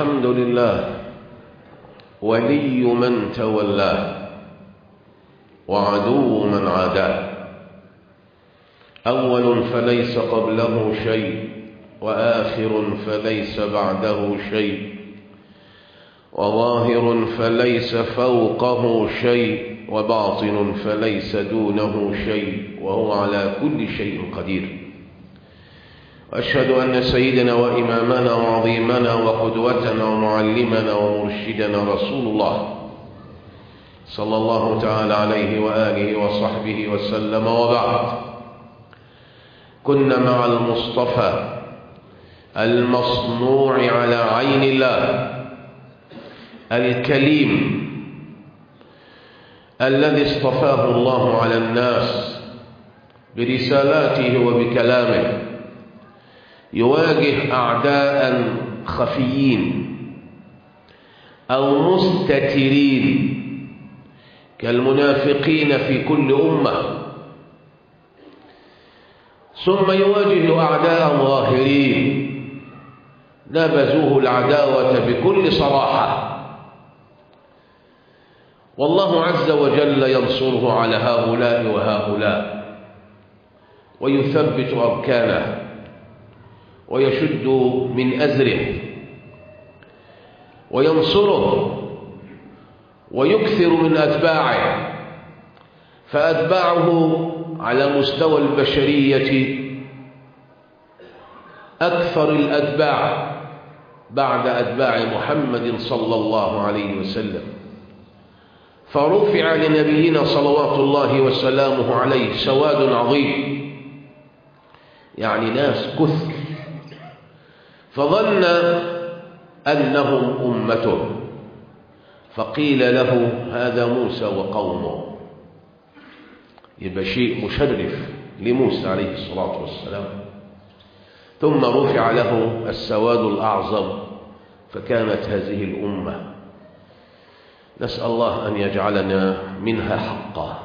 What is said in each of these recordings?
الحمد لله ولي من تولاه وعدو من عاداه أول فليس قبله شيء وآخر فليس بعده شيء وظاهر فليس فوقه شيء وباطن فليس دونه شيء وهو على كل شيء قدير وأشهد أن سيدنا وإمامنا وعظيمنا وقدوتنا ومعلمنا ومرشدنا رسول الله صلى الله تعالى عليه وآله وصحبه وسلم وبعد كنا مع المصطفى المصنوع على عين الله الكليم الذي اصطفاه الله على الناس برسالاته وبكلامه يواجه أعداء خفيين أو مستترين كالمنافقين في كل أمة ثم يواجه أعداء ظاهرين نبذوه العداوة بكل صراحة والله عز وجل ينصره على هؤلاء وهؤلاء ويثبت أركانه ويشد من أزره وينصره ويكثر من أتباعه فأتباعه على مستوى البشرية أكثر الأتباع بعد أتباع محمد صلى الله عليه وسلم فرفع لنبينا صلوات الله وسلامه عليه سواد عظيم يعني ناس كثر فظن أنهم أمته فقيل له هذا موسى وقومه يبقى شيء مشرف لموسى عليه الصلاة والسلام ثم رفع له السواد الأعظم فكانت هذه الأمة نسأل الله أن يجعلنا منها حقا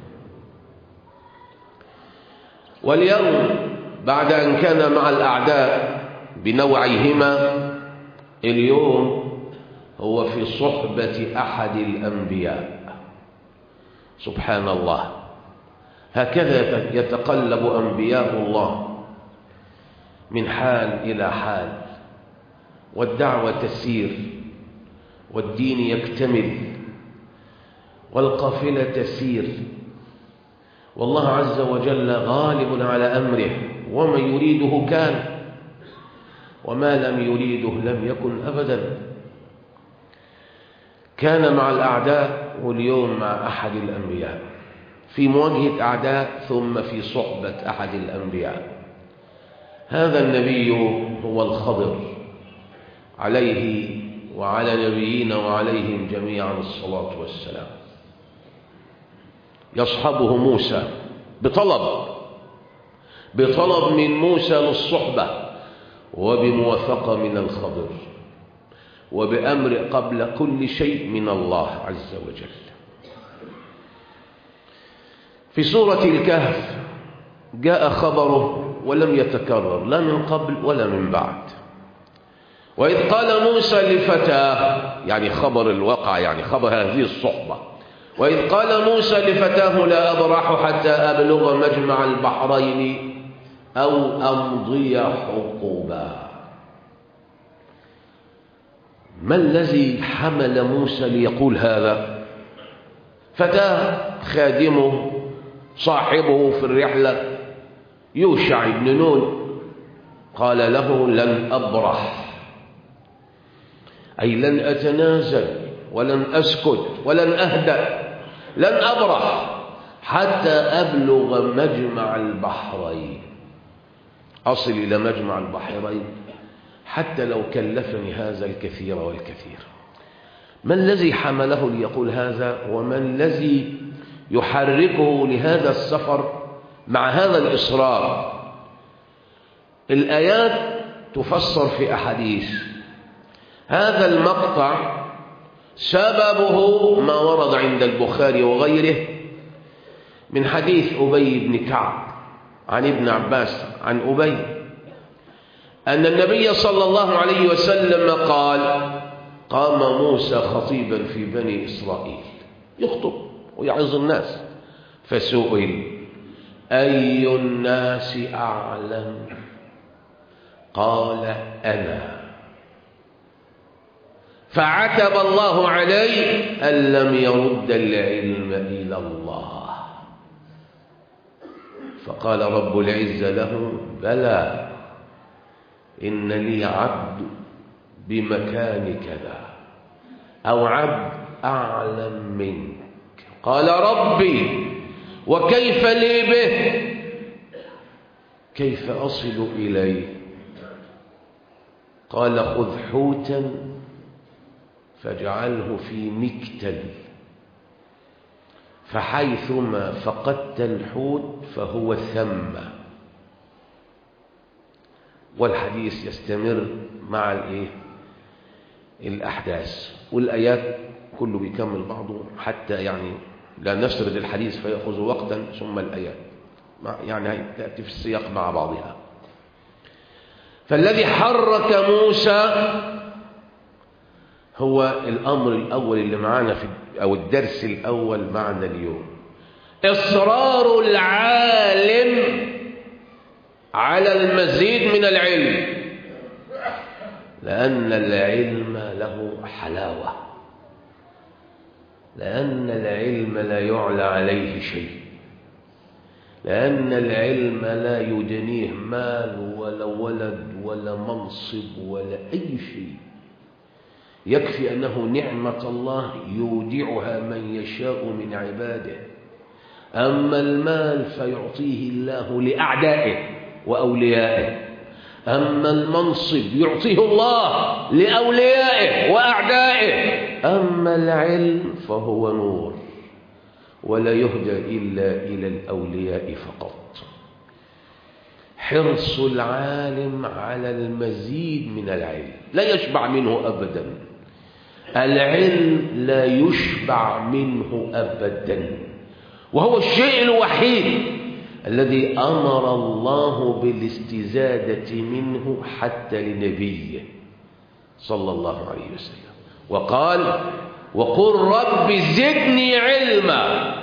واليوم بعد أن كان مع الأعداء بنوعيهما اليوم هو في صحبة أحد الأنبياء سبحان الله هكذا يتقلب أنبياء الله من حال إلى حال والدعوة تسير والدين يكتمل والقافلة تسير والله عز وجل غالب على أمره ومن يريده كان وما لم يريده لم يكن أبدا كان مع الأعداء واليوم مع أحد الأنبياء في مواجهة أعداء ثم في صحبة أحد الأنبياء هذا النبي هو الخضر عليه وعلى نبينا وعليهم جميعا الصلاة والسلام يصحبه موسى بطلب بطلب من موسى للصحبة وبموافقة من الخضر وبأمر قبل كل شيء من الله عز وجل في سورة الكهف جاء خبره ولم يتكرر لا من قبل ولا من بعد وإذ قال موسى لفتاه يعني خبر الواقع يعني خبر هذه الصحبة وإذ قال موسى لفتاه لا أبرح حتى أبلغ مجمع البحرين أو أمضي حقوبا ما الذي حمل موسى ليقول هذا فتاه خادمه صاحبه في الرحلة يوشع بن نون قال له لن أبرح أي لن أتنازل ولن أسكت ولن أهدأ لن أبرح حتى أبلغ مجمع البحرين أصل إلى مجمع البحرين حتى لو كلفني هذا الكثير والكثير ما الذي حمله ليقول هذا وما الذي يحركه لهذا السفر مع هذا الإصرار الآيات تفسر في أحاديث هذا المقطع سببه ما ورد عند البخاري وغيره من حديث أبي بن كعب عن ابن عباس عن أبي أن النبي صلى الله عليه وسلم قال قام موسى خطيبا في بني إسرائيل يخطب ويعظ الناس فسئل أي الناس أعلم قال أنا فعتب الله عليه أن لم يرد العلم إلى الله فقال رب العزة له بلى إن لي عبد بمكان كذا أو عبد أعلم منك قال ربي وكيف لي به كيف أصل إليه قال خذ حوتا فاجعله في مكتل فحيثما فقدت الحوت فهو ثم والحديث يستمر مع الايه الاحداث والايات كله بيكمل بعضه حتى يعني لا نسرد الحديث فيأخذ وقتا ثم الآيات يعني تأتي في السياق مع بعضها فالذي حرك موسى هو الأمر الأول اللي معانا في أو الدرس الأول معنا اليوم إصرار العالم على المزيد من العلم لأن العلم له حلاوة لأن العلم لا يعلى عليه شيء لأن العلم لا يدنيه مال ولا ولد ولا منصب ولا أي شيء يكفي أنه نعمة الله يودعها من يشاء من عباده أما المال فيعطيه الله لأعدائه وأوليائه أما المنصب يعطيه الله لأوليائه وأعدائه أما العلم فهو نور ولا يهدى إلا إلى الأولياء فقط حرص العالم على المزيد من العلم لا يشبع منه أبدا العلم لا يشبع منه أبدا وهو الشيء الوحيد الذي أمر الله بالاستزادة منه حتى لنبيه صلى الله عليه وسلم وقال وقل رب زدني علما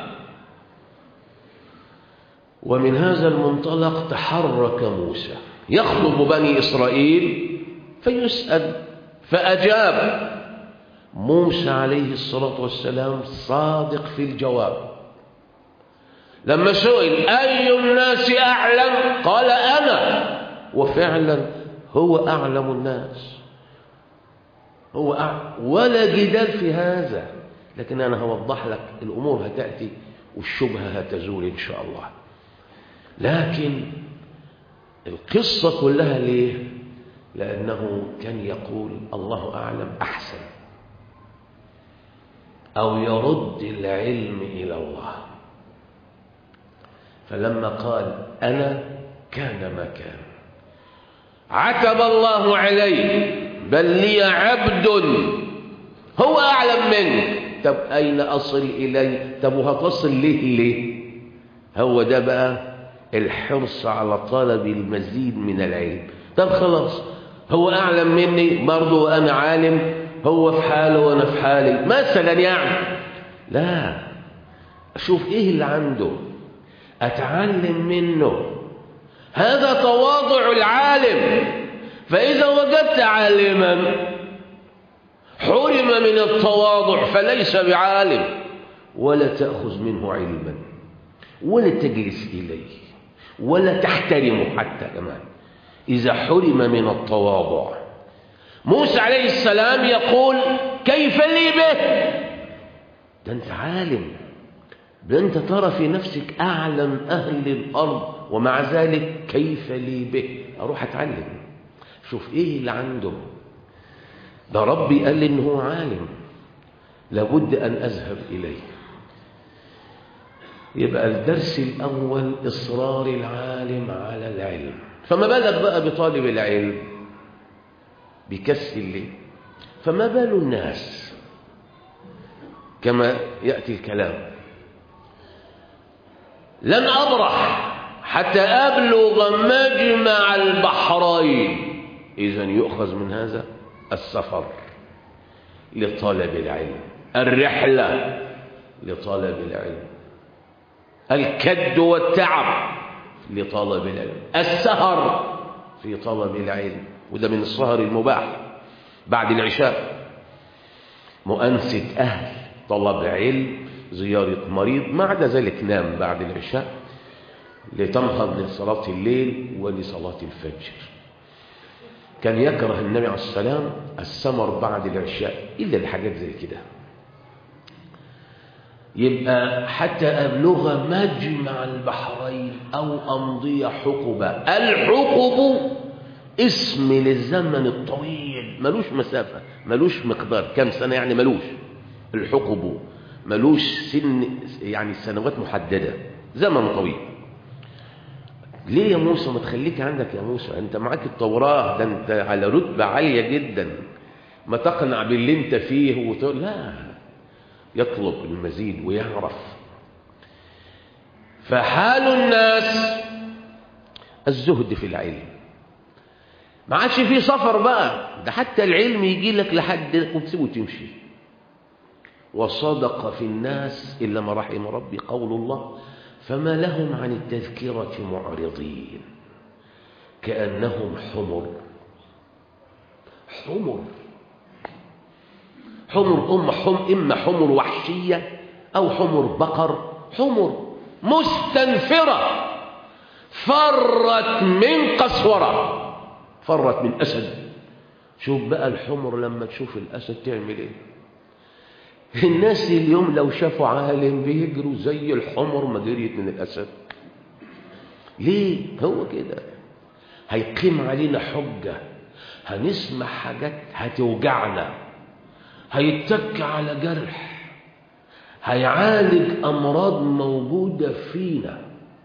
ومن هذا المنطلق تحرك موسى يخطب بني إسرائيل فيسأل فأجاب موسى عليه الصلاة والسلام صادق في الجواب لما سئل أي الناس أعلم قال أنا وفعلا هو أعلم الناس هو أعلم ولا جدال في هذا لكن أنا هوضح لك الأمور هتأتي والشبهة هتزول إن شاء الله لكن القصة كلها ليه لأنه كان يقول الله أعلم أحسن أو يرد العلم إلى الله فلما قال أنا كان ما كان عتب الله عليه بل لي عبد هو أعلم منك طب أين أصل إليه طب وهتصل ليه ليه هو ده بقى الحرص على طلب المزيد من العلم طب خلاص هو أعلم مني برضه وأنا عالم هو في حاله وأنا في حالي مثلا يعني لا أشوف إيه اللي عنده أتعلم منه هذا تواضع العالم فإذا وجدت عالما حرم من التواضع فليس بعالم ولا تأخذ منه علما ولا تجلس إليه ولا تحترمه حتى كمان إذا حرم من التواضع موسى عليه السلام يقول كيف لي به ده أنت عالم ده أنت ترى في نفسك أعلم أهل الأرض ومع ذلك كيف لي به أروح أتعلم شوف إيه اللي عنده ده ربي قال لي إنه عالم لابد أن أذهب إليه يبقى الدرس الأول إصرار العالم على العلم فما بالك بقى بطالب العلم بكسر الليل فما بال الناس كما يأتي الكلام لن أبرح حتى أبلغ مجمع البحرين إذا يؤخذ من هذا السفر لطلب العلم الرحلة لطلب العلم الكد والتعب لطلب العلم السهر في طلب العلم وده من السهر المباح بعد العشاء مؤنسة أهل طلب علم زيارة مريض ما عدا ذلك نام بعد العشاء لتنهض لصلاة الليل ولصلاة الفجر كان يكره النبي عليه السلام السمر بعد العشاء إلا الحاجات زي كده يبقى حتى أبلغ مجمع البحرين أو أمضي حقبة الحقب اسم للزمن الطويل ملوش مسافة ملوش مقدار كم سنة يعني ملوش الحقب ملوش سن يعني سنوات محددة زمن طويل ليه يا موسى ما تخليك عندك يا موسى انت معاك التوراة ده انت على رتبة عالية جدا ما تقنع باللي انت فيه وتقول لا يطلب المزيد ويعرف فحال الناس الزهد في العلم ما عادش في سفر بقى ده حتى العلم يجي لك لحد وتسيبه تمشي وصدق في الناس إلا ما رحم ربي قول الله فما لهم عن التذكرة معرضين كأنهم حمر حمر حمر أم حم إما حمر وحشية أو حمر بقر حمر مستنفرة فرت من قسورة فرت من أسد شوف بقى الحمر لما تشوف الأسد تعمل إيه الناس اليوم لو شافوا عالم بيجروا زي الحمر ما جريت من الأسد ليه هو كده هيقيم علينا حجة هنسمع حاجات هتوجعنا هيتك على جرح هيعالج أمراض موجودة فينا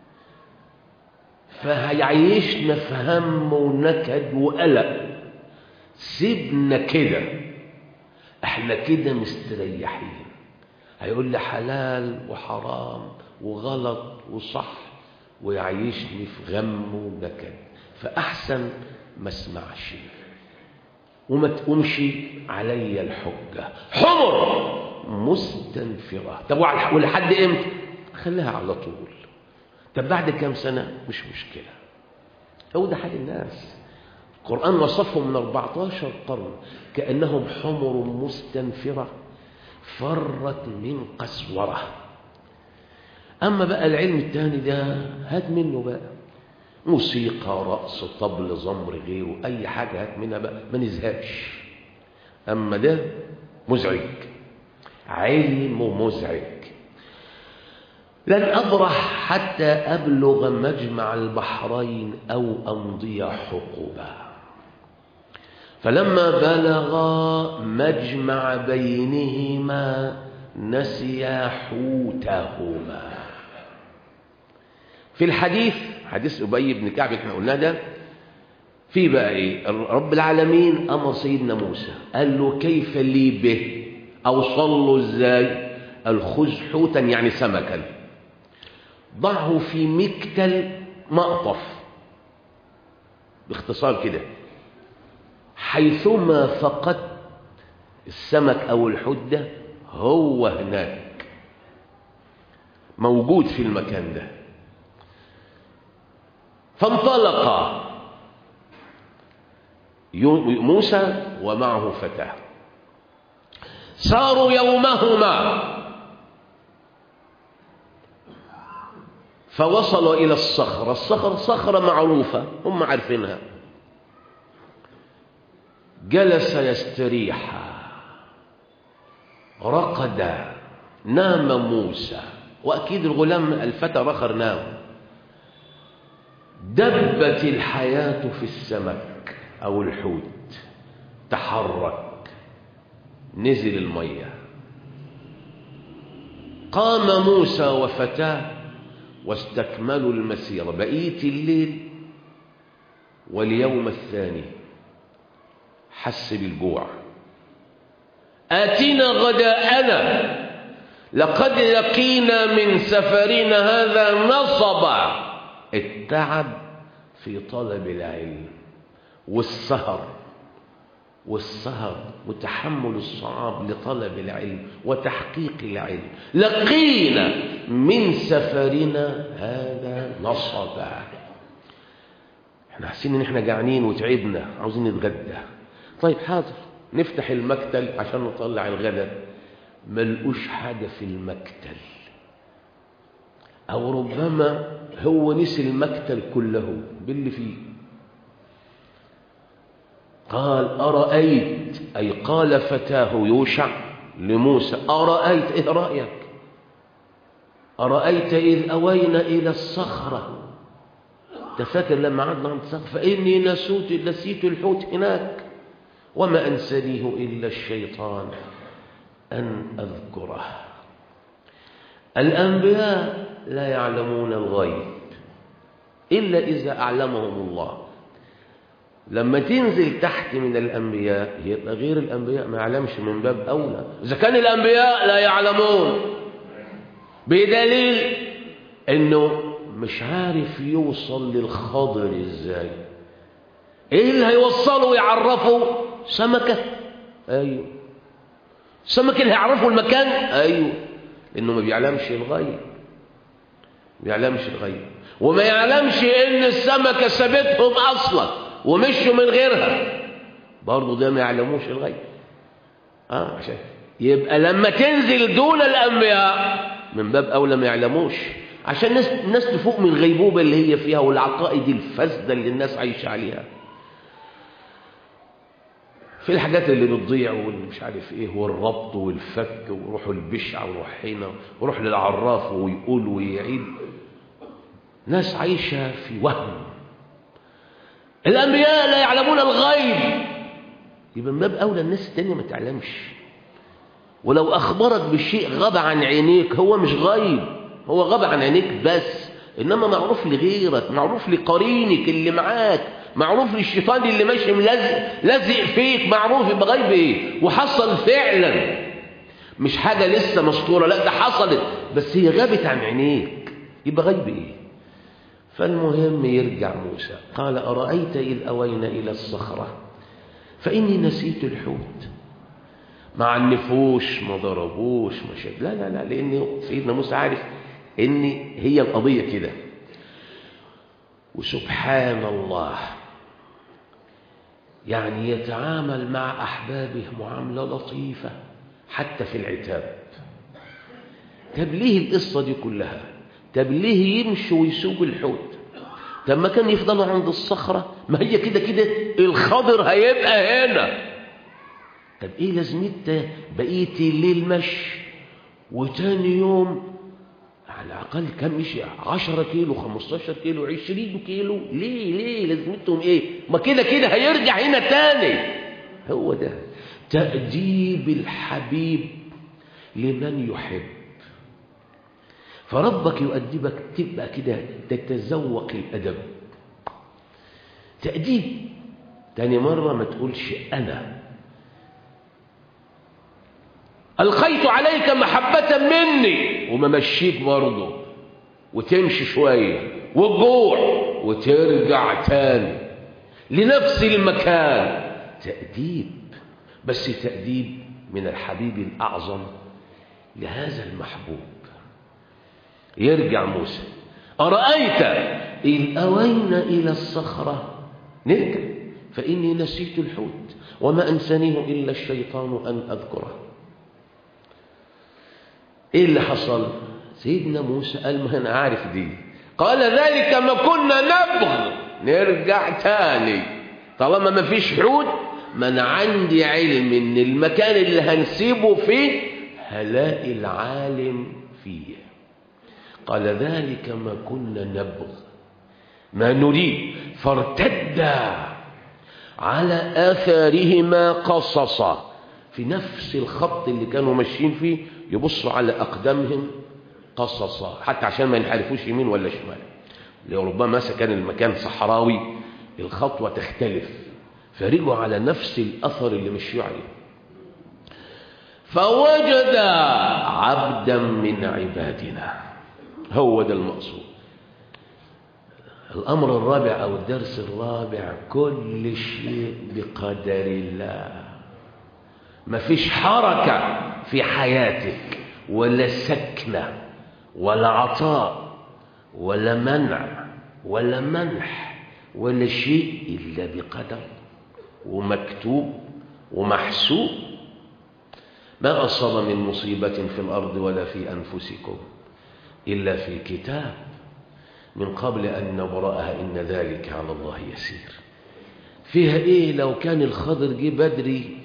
فهيعيشنا في هم ونكد وقلق سيبنا كده احنا كده مستريحين هيقول لي حلال وحرام وغلط وصح ويعيشني في غم ونكد فأحسن ما اسمعش وما تقومش علي الحجة حمر مستنفرة طب ولحد امتى خليها على طول طب بعد كام سنة مش مشكلة هو ده حال الناس القرآن وصفهم من 14 قرن كأنهم حمر مستنفرة فرت من قسورة أما بقى العلم الثاني ده هات منه بقى موسيقى رقص طبل زمر غيره أي حاجة هات منها بقى ما نزهقش أما ده مزعج علم مزعج لن أبرح حتى أبلغ مجمع البحرين أو أمضي حقوبا فلما بلغا مجمع بينهما نسيا حوتهما في الحديث حديث أبي بن كعب احنا قلنا ده في بقى ايه رب العالمين أمر سيدنا موسى قال له كيف لي به أوصل له ازاي الخذ حوتا يعني سمكا ضعه في مكتل مقطف باختصار كده حيثما فقدت السمك أو الحوت ده هو هناك موجود في المكان ده فانطلق موسى ومعه فتاه صاروا يومهما فوصلوا إلى الصخرة الصخرة صخرة معروفة هم عارفينها جلس يستريح رقد نام موسى وأكيد الغلام الفتى رخر نام دبت الحياة في السمك أو الحوت تحرك نزل المية قام موسى وفتاه واستكملوا المسيرة بقية الليل واليوم الثاني حس بالجوع آتنا غداءنا لقد لقينا من سفرنا هذا نصبا التعب في طلب العلم والسهر والسهر وتحمل الصعاب لطلب العلم وتحقيق العلم لقينا من سفرنا هذا نصبا احنا حاسين ان احنا جعانين وتعبنا عاوزين نتغدى طيب حاضر نفتح المكتل عشان نطلع الغداء ملقوش حاجة في المكتل أو ربما هو نسي المكتل كله باللي فيه قال أرأيت أي قال فتاه يوشع لموسى أرأيت إيه رأيك أرأيت إذ أوينا إلى الصخرة تفكر لما عدنا عند الصخرة فإني نسوت نسيت الحوت هناك وما أنسانيه إلا الشيطان أن أذكره الأنبياء لا يعلمون الغيب إلا إذا أعلمهم الله لما تنزل تحت من الأنبياء يبقى غير الأنبياء ما يعلمش من باب أولى إذا كان الأنبياء لا يعلمون بدليل أنه مش عارف يوصل للخضر إزاي إيه اللي هيوصله ويعرفه سمكة أيوه السمك اللي هيعرفه المكان أيوه إنه ما بيعلمش الغيب ما بيعلمش الغيب وما يعلمش إن السمكة سابتهم أصلا ومشوا من غيرها برضه ده ما يعلموش الغيب اه عشان يبقى لما تنزل دون الانبياء من باب اولى ما يعلموش عشان الناس الناس تفوق من الغيبوبه اللي هي فيها والعقائد الفاسده اللي الناس عايشه عليها في الحاجات اللي بتضيع واللي مش عارف ايه والربط والفك وروحوا البشع وروح هنا وروح للعراف ويقول ويعيد ناس عايشه في وهم الأنبياء لا يعلمون الغيب يبقى من باب أولى الناس التانية ما تعلمش ولو أخبرك بالشيء غاب عن عينيك هو مش غيب هو غاب عن عينيك بس إنما معروف لغيرك معروف لقرينك اللي معاك معروف للشيطان اللي ماشي ملزق لازق فيك معروف يبقى غيب ايه وحصل فعلا مش حاجة لسه مسطورة لا ده حصلت بس هي غابت عن عينيك يبقى غيب ايه فالمهم يرجع موسى قال أرأيت إذ أوينا إلى الصخرة فإني نسيت الحوت مع النفوش ما ضربوش ما شد لا لا لا لأن سيدنا موسى عارف إن هي القضية كده وسبحان الله يعني يتعامل مع أحبابه معاملة لطيفة حتى في العتاب طب ليه القصة دي كلها طب ليه يمشوا ويسوقوا الحوت طب ما كان يفضلوا عند الصخرة ما هي كده كده الخضر هيبقى هنا طب ايه لازمتها بقية الليل مشي وتاني يوم على الأقل كان مشي 10 كيلو 15 كيلو 20 كيلو ليه ليه لازمتهم ايه ما كده كده هيرجع هنا تاني هو ده تأديب الحبيب لمن يحب فربك يؤدبك تبقى كده تتذوق الأدب تأديب تاني مرة ما تقولش أنا ألقيت عليك محبة مني وممشيك برضه وتمشي شوية والجوع وترجع تاني لنفس المكان تأديب بس تأديب من الحبيب الأعظم لهذا المحبوب يرجع موسى أرأيت إذ أوينا إلى الصخرة نرجع فإني نسيت الحوت وما أنسانيه إلا الشيطان أن أذكره إيه اللي حصل سيدنا موسى قال ما أنا عارف دي قال ذلك ما كنا نبغ نرجع تاني طالما ما فيش حوت ما أنا عندي علم إن المكان اللي هنسيبه فيه هلاقي العالم فيه قال ذلك ما كنا نبغ ما نريد فارتدا على آثارهما قصصا في نفس الخط اللي كانوا ماشيين فيه يبصوا على أقدامهم قصصا حتى عشان ما ينحرفوش يمين ولا شمال لو ربما مثلا كان المكان صحراوي الخطوة تختلف فرجعوا على نفس الأثر اللي مشيوا عليه فوجد عبدا من عبادنا هو ده المقصود الأمر الرابع أو الدرس الرابع كل شيء بقدر الله ما فيش حركة في حياتك ولا سكنة ولا عطاء ولا منع ولا منح ولا شيء إلا بقدر ومكتوب ومحسوب ما أصاب من مصيبة في الأرض ولا في أنفسكم إلا في كتاب من قبل أن نبرأها إن ذلك على الله يسير فيها إيه لو كان الخضر جه بدري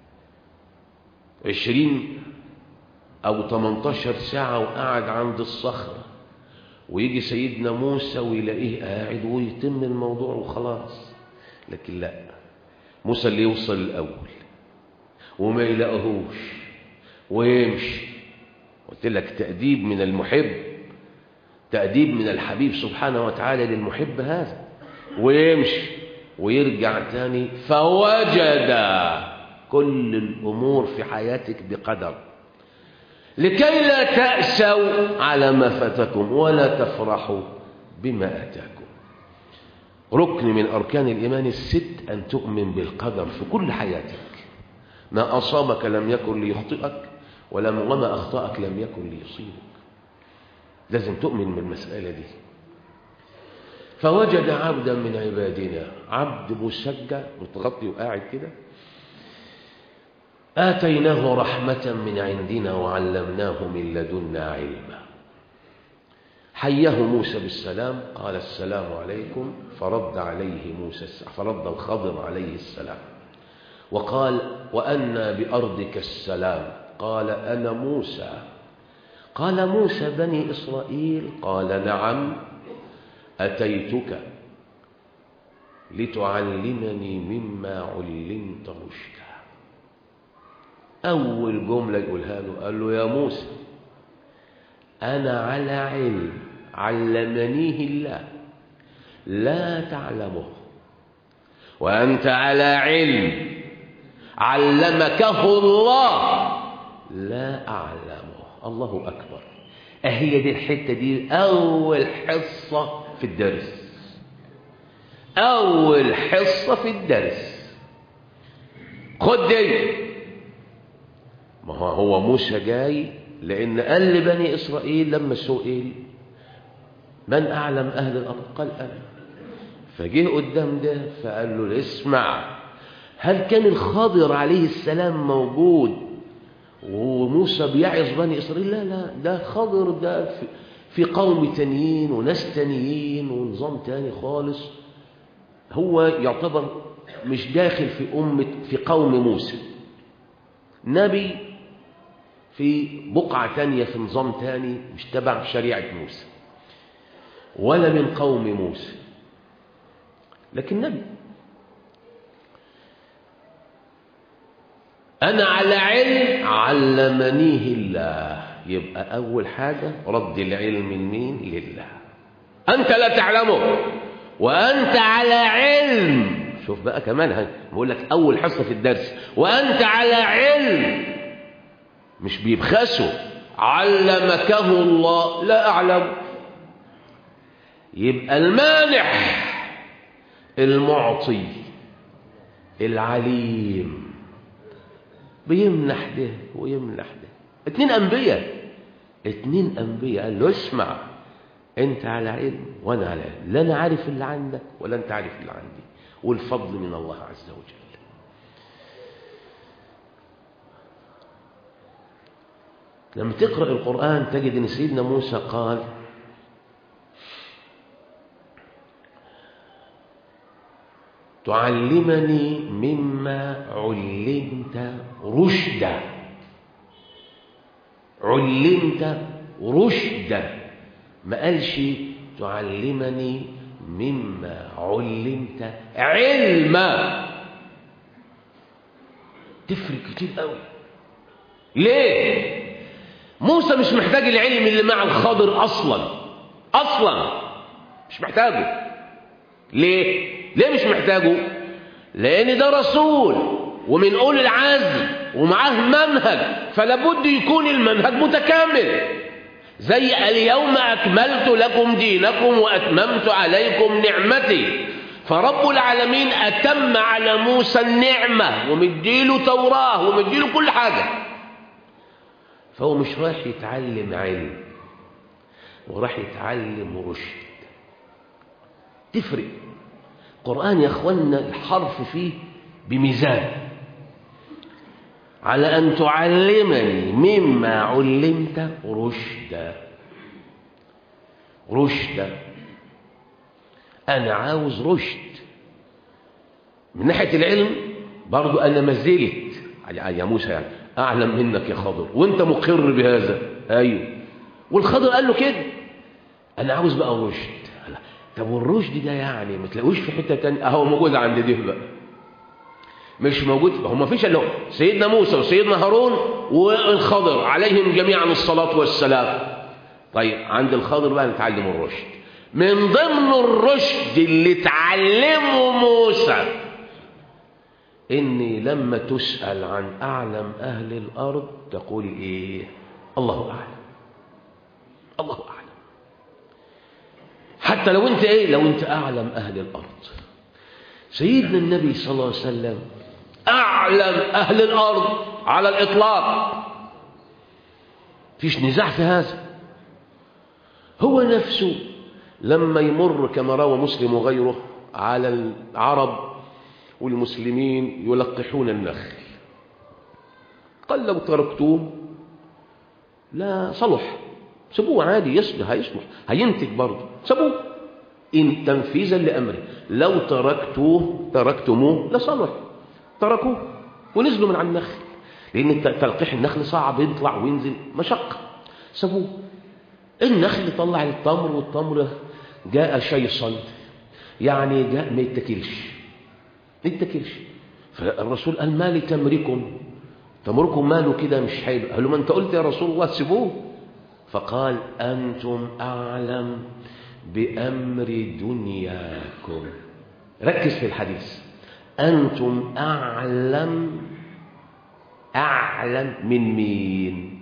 عشرين أو 18 ساعة وقعد عند الصخرة ويجي سيدنا موسى ويلاقيه قاعد ويتم الموضوع وخلاص لكن لا موسى اللي يوصل الأول وما يلاقيهوش ويمشي قلت لك تأديب من المحب تأديب من الحبيب سبحانه وتعالى للمحب هذا ويمشي ويرجع تاني فوجد كل الأمور في حياتك بقدر لكي لا تأسوا على ما فاتكم ولا تفرحوا بما أتاكم ركن من أركان الإيمان الست أن تؤمن بالقدر في كل حياتك ما أصابك لم يكن ليخطئك ولم وما أخطأك لم يكن ليصيبك لازم تؤمن بالمسألة دي فوجد عبدا من عبادنا عبد مسجى متغطي وقاعد كده آتيناه رحمة من عندنا وعلمناه من لدنا علما حيه موسى بالسلام قال السلام عليكم فرد عليه موسى فرد الخضر عليه السلام وقال وأنا بأرضك السلام قال أنا موسى قال موسى بني إسرائيل قال نعم أتيتك لتعلمني مما علمت رشدا أول جملة يقولها له قال له يا موسى أنا على علم علمنيه الله لا تعلمه وأنت على علم علمكه الله لا أعلمه الله أكبر أهي دي الحتة دي أول حصة في الدرس أول حصة في الدرس خد دي ما هو هو موسى جاي لأن قال لبني إسرائيل لما سئل من أعلم أهل الأرض قال أنا فجه قدام ده فقال له اسمع هل كان الخضر عليه السلام موجود وموسى بيعظ بني إسرائيل لا لا ده خضر ده في, في قوم تانيين وناس تانيين ونظام تاني خالص هو يعتبر مش داخل في أمة في قوم موسى نبي في بقعة تانية في نظام تاني مش تبع شريعة موسى ولا من قوم موسى لكن نبي أنا على علم علمنيه الله يبقى أول حاجة رد العلم لمين لله أنت لا تعلمه وأنت على علم شوف بقى كمان بقول لك أول حصة في الدرس وأنت على علم مش بيبخسوا علمكه الله لا أعلم يبقى المانح المعطي العليم بيمنح ده ويمنح ده اتنين أنبياء اتنين أنبياء قال له اسمع انت على علم وانا على علم لا انا عارف اللي عندك ولا انت عارف اللي عندي والفضل من الله عز وجل لما تقرأ القرآن تجد ان سيدنا موسى قال تعلمني مما علمت رشدا علمت رشدا ما قالش تعلمني مما علمت علما تفرق كتير قوي ليه موسى مش محتاج العلم اللي مع الخضر اصلا اصلا مش محتاجه ليه ليه مش محتاجه لان ده رسول ومن اولي العزم ومعاه منهج فلا بد يكون المنهج متكامل زي اليوم أكملت لكم دينكم وأتممت عليكم نعمتي فرب العالمين أتم على موسى النعمة ومديله توراة ومديله كل حاجة فهو مش رايح يتعلم علم وراح يتعلم رشد تفرق القرآن يا أخوانا الحرف فيه بميزان على أن تعلمني مما علمت رشدا رشدا أنا عاوز رشد من ناحية العلم برضو أنا ما زلت يا موسى يعني أعلم منك يا خضر وأنت مقر بهذا أيوه والخضر قال له كده أنا عاوز بقى رشد طب والرشد ده يعني ما تلاقوش في حتة تانية أهو موجود عند ده بقى مش موجود هو ما فيش الا سيدنا موسى وسيدنا هارون والخضر عليهم جميعا الصلاة والسلام طيب عند الخضر بقى نتعلم الرشد من ضمن الرشد اللي تعلمه موسى إني لما تسأل عن أعلم أهل الأرض تقول إيه الله أعلم الله أعلم حتى لو أنت إيه لو أنت أعلم أهل الأرض سيدنا النبي صلى الله عليه وسلم أعلم أهل الأرض على الإطلاق فيش نزاع في هذا هو نفسه لما يمر كما روى مسلم وغيره على العرب والمسلمين يلقحون النخل قال لو تركتوه لا صلح سبوه عادي يصلح هيصلح هينتج برضه سبوه إن تنفيذا لأمره لو تركتوه تركتموه لصلح تركوه ونزلوا من على النخل لأن تلقيح النخل صعب يطلع وينزل مشقة سابوه النخل طلع التمر والتمر جاء شيصا يعني جاء ما يتكلش ما يتكلش فالرسول قال ما لتمركم تمركم ماله كده مش حلو قال له ما انت قلت يا رسول الله سيبوه فقال أنتم أعلم بأمر دنياكم ركز في الحديث أنتم أعلم أعلم من مين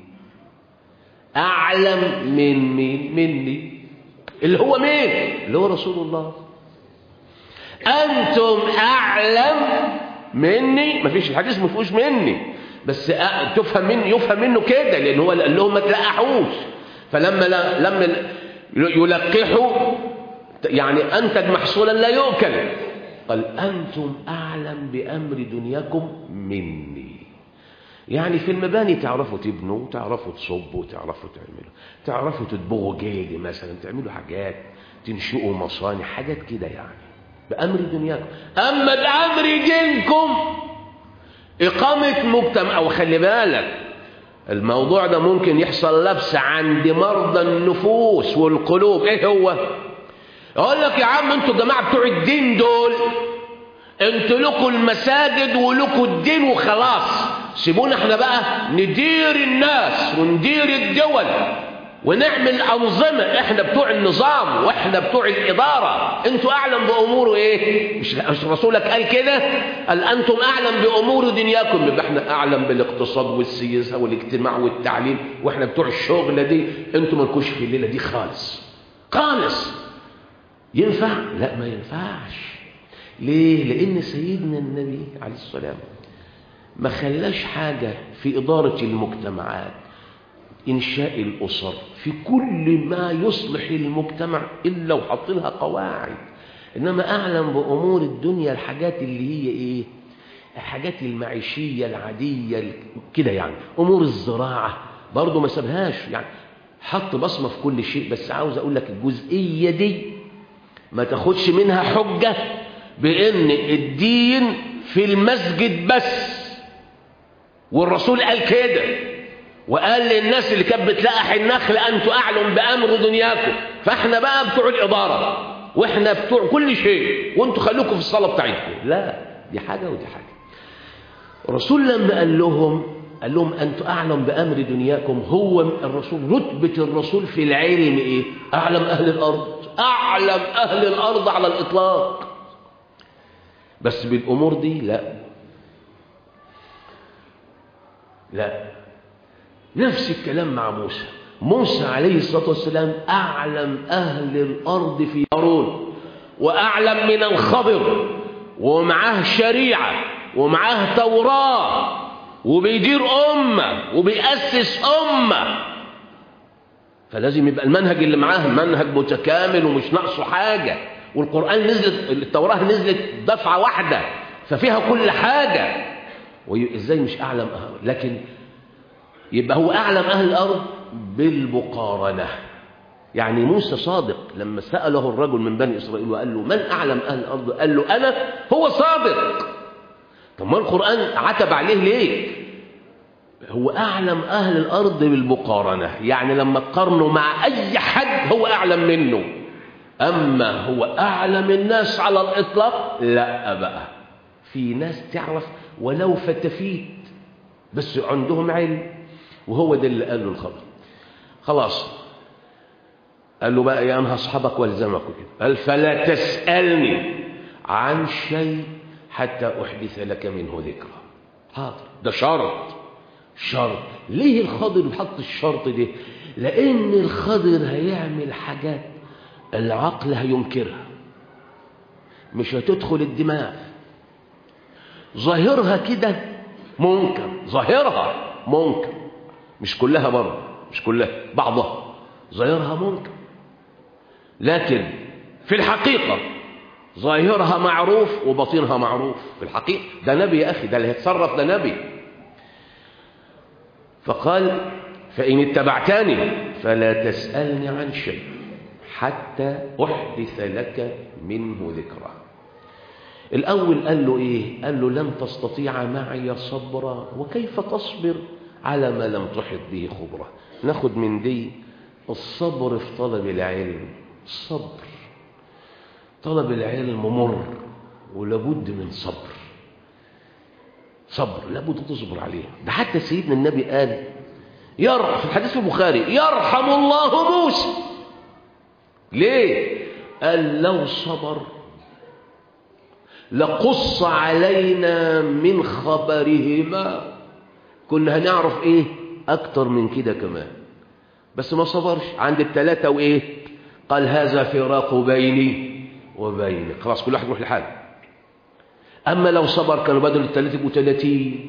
أعلم من مين مني اللي هو مين اللي هو رسول الله أنتم أعلم مني ما فيش الحديث ما فيهوش مني بس تفهم مني يفهم منه كده لأن هو قال لهم ما تلقحوش فلما لا لما يلقحوا يعني أنتج محصولا لا يؤكل قال أنتم أعلم بأمر دنياكم مني يعني في المباني تعرفوا تبنوا تعرفوا تصبوا تعرفوا تعملوا تعرفوا تدبغوا جيد مثلا تعملوا حاجات تنشئوا مصانع حاجات كده يعني بأمر دنياكم أما بأمر دينكم إقامة مجتمع وخلي بالك الموضوع ده ممكن يحصل لبس عند مرضى النفوس والقلوب ايه هو يقول لك يا عم انتوا جماعة بتوع الدين دول انتوا لكم المساجد ولكم الدين وخلاص سيبونا احنا بقى ندير الناس وندير الدول ونعمل أنظمة احنا بتوع النظام واحنا بتوع الإدارة انتوا أعلم بأموره ايه مش, مش رسولك قال كده قال أنتم أعلم بأمور دنياكم يبقى احنا أعلم بالاقتصاد والسياسة والاجتماع والتعليم واحنا بتوع الشغلة دي انتوا مالكوش في الليلة دي خالص خالص ينفع لا ما ينفعش ليه لأن سيدنا النبي عليه السلام ما خلاش حاجة في إدارة المجتمعات إنشاء الأسر في كل ما يصلح المجتمع إلا وحط لها قواعد إنما أعلم بأمور الدنيا الحاجات اللي هي إيه الحاجات المعيشية العادية كده يعني أمور الزراعة برضه ما سابهاش يعني حط بصمة في كل شيء بس عاوز أقول لك الجزئية دي ما تاخدش منها حجة بأن الدين في المسجد بس والرسول قال كده وقال للناس اللي كانت بتلقح النخل أنتوا أعلم بأمر دنياكم فإحنا بقى بتوع الإدارة وإحنا بتوع كل شيء وأنتوا خلوكم في الصلاة بتاعتكم لا دي حاجة ودي حاجة الرسول لما قال لهم قال لهم أنتوا أعلم بأمر دنياكم هو الرسول رتبة الرسول في العلم إيه أعلم أهل الأرض أعلم أهل الأرض على الإطلاق بس بالأمور دي لا لا نفس الكلام مع موسى موسى عليه الصلاة والسلام أعلم أهل الأرض في هارون وأعلم من الخضر ومعاه شريعة ومعاه توراة وبيدير أمة وبيأسس أمة فلازم يبقى المنهج اللي معاه منهج متكامل ومش ناقصه حاجة والقرآن نزلت التوراة نزلت دفعة واحدة ففيها كل حاجة وإزاي مش أعلم أهل لكن يبقى هو أعلم أهل الأرض بالمقارنة يعني موسى صادق لما سأله الرجل من بني إسرائيل وقال له من أعلم أهل الأرض قال له أنا هو صادق طب ما القرآن عتب عليه ليه هو أعلم أهل الأرض بالمقارنة يعني لما تقارنه مع أي حد هو أعلم منه أما هو أعلم الناس على الإطلاق لا بقى في ناس تعرف ولو فتفيت بس عندهم علم وهو ده اللي قال له الخبر خلاص قال له بقى يا أنهى أصحابك والزمك وكده قال فلا تسألني عن شيء حتى أحدث لك منه ذكرى حاضر ده شرط شرط ليه الخضر حط الشرط ده لأن الخضر هيعمل حاجات العقل هينكرها مش هتدخل الدماغ ظاهرها كده منكر ظاهرها منكر مش كلها برضه مش كلها بعضها ظاهرها منكر لكن في الحقيقة ظاهرها معروف وباطنها معروف في الحقيقة ده نبي يا أخي ده اللي هيتصرف ده نبي فقال فإن اتبعتني فلا تسألني عن شيء حتى أحدث لك منه ذكرى الأول قال له إيه قال له لن تستطيع معي صبرا وكيف تصبر على ما لم تحط به خبرة ناخد من دي الصبر في طلب العلم الصبر طلب العلم مر ولابد من صبر صبر لابد تصبر عليه ده حتى سيدنا النبي قال يرحم في الحديث البخاري يرحم الله موسى ليه قال لو صبر لقص علينا من خبرهما كنا هنعرف ايه اكتر من كده كمان بس ما صبرش عند الثلاثة وايه قال هذا فراق بيني وبينك خلاص كل واحد يروح لحاله اما لو صبر كانوا بدل الثلاثة يبقوا 30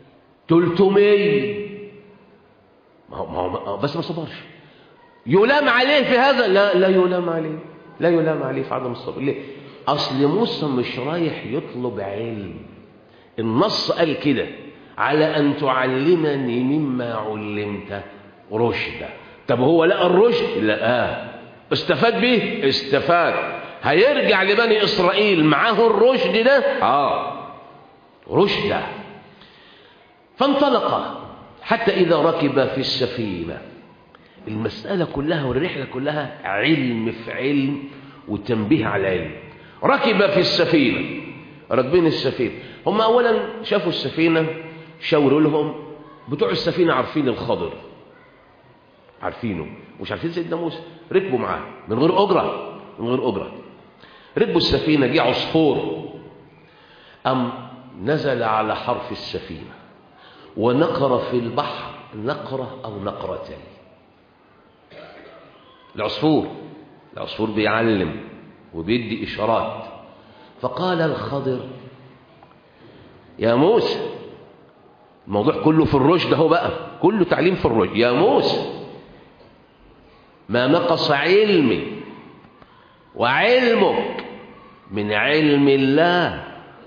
300 ما هو ما هو بس ما صبرش يلام عليه في هذا لا لا يلام عليه لا يلام عليه في عدم الصبر ليه اصل موسى مش رايح يطلب علم النص قال كده على ان تعلمني مما علمت رشدا طب هو لقى الرشد لقاه استفاد به استفاد هيرجع لبني اسرائيل معاه الرشد ده اه رشدا فانطلق حتى اذا ركب في السفينه المساله كلها والرحله كلها علم في علم وتنبيه على علم ركب في السفينه راكبين السفينه هم اولا شافوا السفينه شاوروا لهم بتوع السفينه عارفين الخضر عارفينه مش عارفين سيدنا موسى ركبوا معاه من غير اجره من غير اجره ركبوا السفينه جه عصفور ام نزل على حرف السفينه ونقر في البحر نقره او نقرتين العصفور العصفور بيعلم وبيدي اشارات فقال الخضر يا موسى الموضوع كله في الرشد اهو بقى كله تعليم في الرشد يا موسى ما نقص علمي وعلمك من علم الله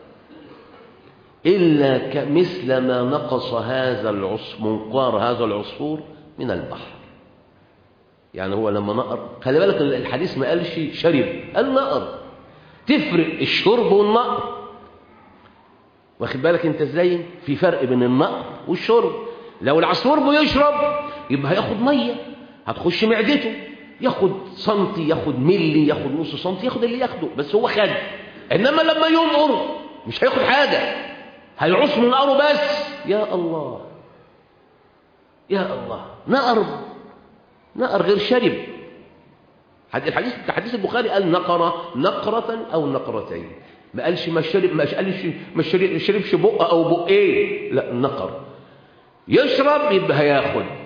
إلا كمثل ما نقص هذا منقار هذا العصفور من البحر يعني هو لما نقر خلي بالك الحديث ما قالش شرب قال نقر تفرق الشرب والنقر واخد بالك انت ازاي في فرق بين النقر والشرب لو العصفور بيشرب يبقى هياخد ميه هتخش معدته ياخد سنتي ياخد ملي ياخد نص سنتي ياخد اللي ياخده بس هو خد انما لما ينقر مش هياخد حاجه هيعص من نقره بس يا الله يا الله نقر نقر غير شرب الحديث حديث البخاري قال نقرة نقرة أو نقرتين ما قالش ما شرب ما قالش ما شربش بق أو بقين لا نقر يشرب يبقى هياخد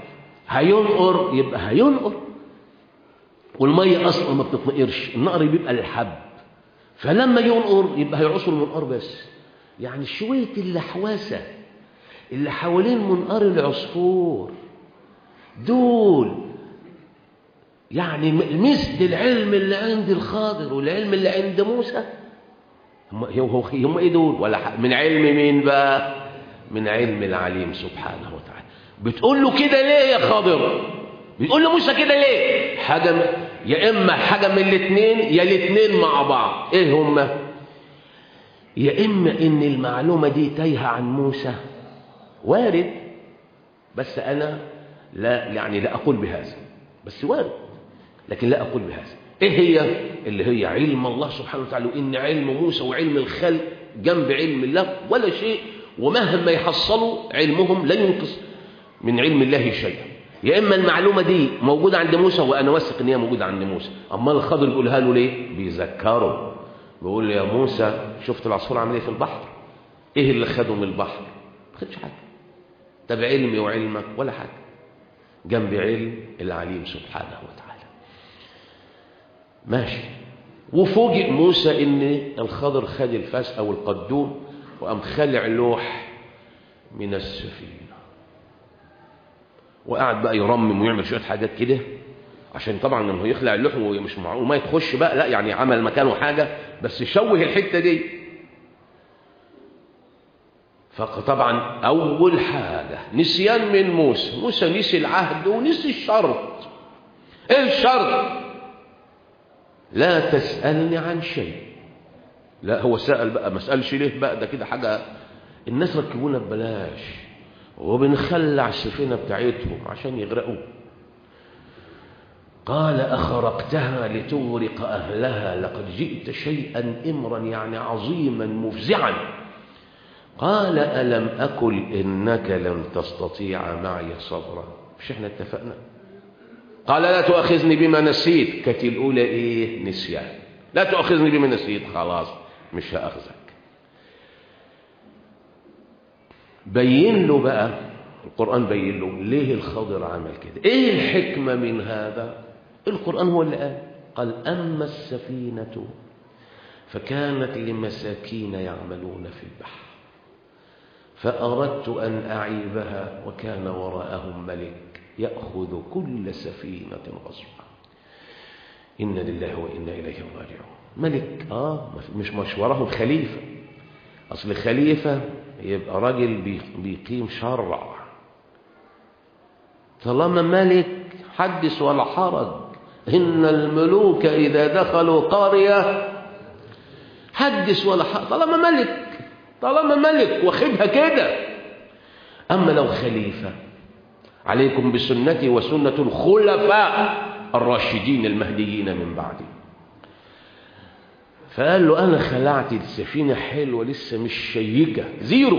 هينقر يبقى هينقر والميه اصلا ما بتتنقرش النقر بيبقى للحب فلما ينقر يبقى هيعصر المنقار بس يعني شويه اللحواسه اللي حوالين منقار العصفور دول يعني مثل العلم اللي عند الخاضر والعلم اللي عند موسى هم هم هم ايه دول ولا من علم مين بقى من علم العليم سبحانه وتعالى بتقول له كده ليه يا خاضر بتقول له موسى كده ليه حاجه يا اما حاجه من الاثنين يا الاثنين مع بعض ايه هما يا اما ان المعلومه دي تايهه عن موسى وارد بس انا لا يعني لا اقول بهذا بس وارد لكن لا اقول بهذا ايه هي اللي هي علم الله سبحانه وتعالى وان علم موسى وعلم الخلق جنب علم الله ولا شيء ومهما يحصلوا علمهم لن ينقص من علم الله شيئا يا اما المعلومه دي موجوده عند موسى وانا واثق ان هي موجوده عند موسى اما الخضر يقولها له ليه بيذكره بيقول له يا موسى شفت العصفور عامل ايه في البحر ايه اللي خده من البحر ما خدش حاجه طب علمي وعلمك ولا حاجه جنب علم العليم سبحانه وتعالى ماشي وفوجئ موسى ان الخضر خد الفاس او القدوم وقام خلع لوح من السفينه وقعد بقى يرمم ويعمل شويه حاجات كده عشان طبعا انه يخلع اللوح ومش معقول ما تخش بقى لا يعني عمل مكانه حاجه بس شوه الحته دي فطبعا اول حاجه نسيان من موسى موسى نسي العهد ونسي الشرط ايه الشرط لا تسالني عن شيء لا هو سال بقى ما سالش ليه بقى ده كده حاجه الناس ركبونا ببلاش وبنخلع السفينة بتاعتهم عشان يغرقوا قال أخرقتها لتغرق أهلها لقد جئت شيئا إمرا يعني عظيما مفزعا قال ألم أكل إنك لن تستطيع معي صبرا مش احنا اتفقنا قال لا تؤاخذني بما نسيت كانت الأولى إيه نسيان لا تؤاخذني بما نسيت خلاص مش هأخذك بين له بقى القرآن بين له ليه الخضر عمل كده ايه الحكمة من هذا القرآن هو اللي قال قال أما السفينة فكانت لمساكين يعملون في البحر فأردت أن أعيبها وكان وراءهم ملك يأخذ كل سفينة غصبا إن لله وإنا إليه راجعون ملك آه مش مش وراهم خليفة أصل خليفة يبقى راجل بيقيم شرع طالما ملك حدث ولا حرج إن الملوك إذا دخلوا قرية حدث ولا حرج طالما ملك طالما ملك واخدها كده أما لو خليفة عليكم بسنتي وسنة الخلفاء الراشدين المهديين من بعدي فقال له أنا خلعت السفينة حلوة لسه مش شيكة زيرو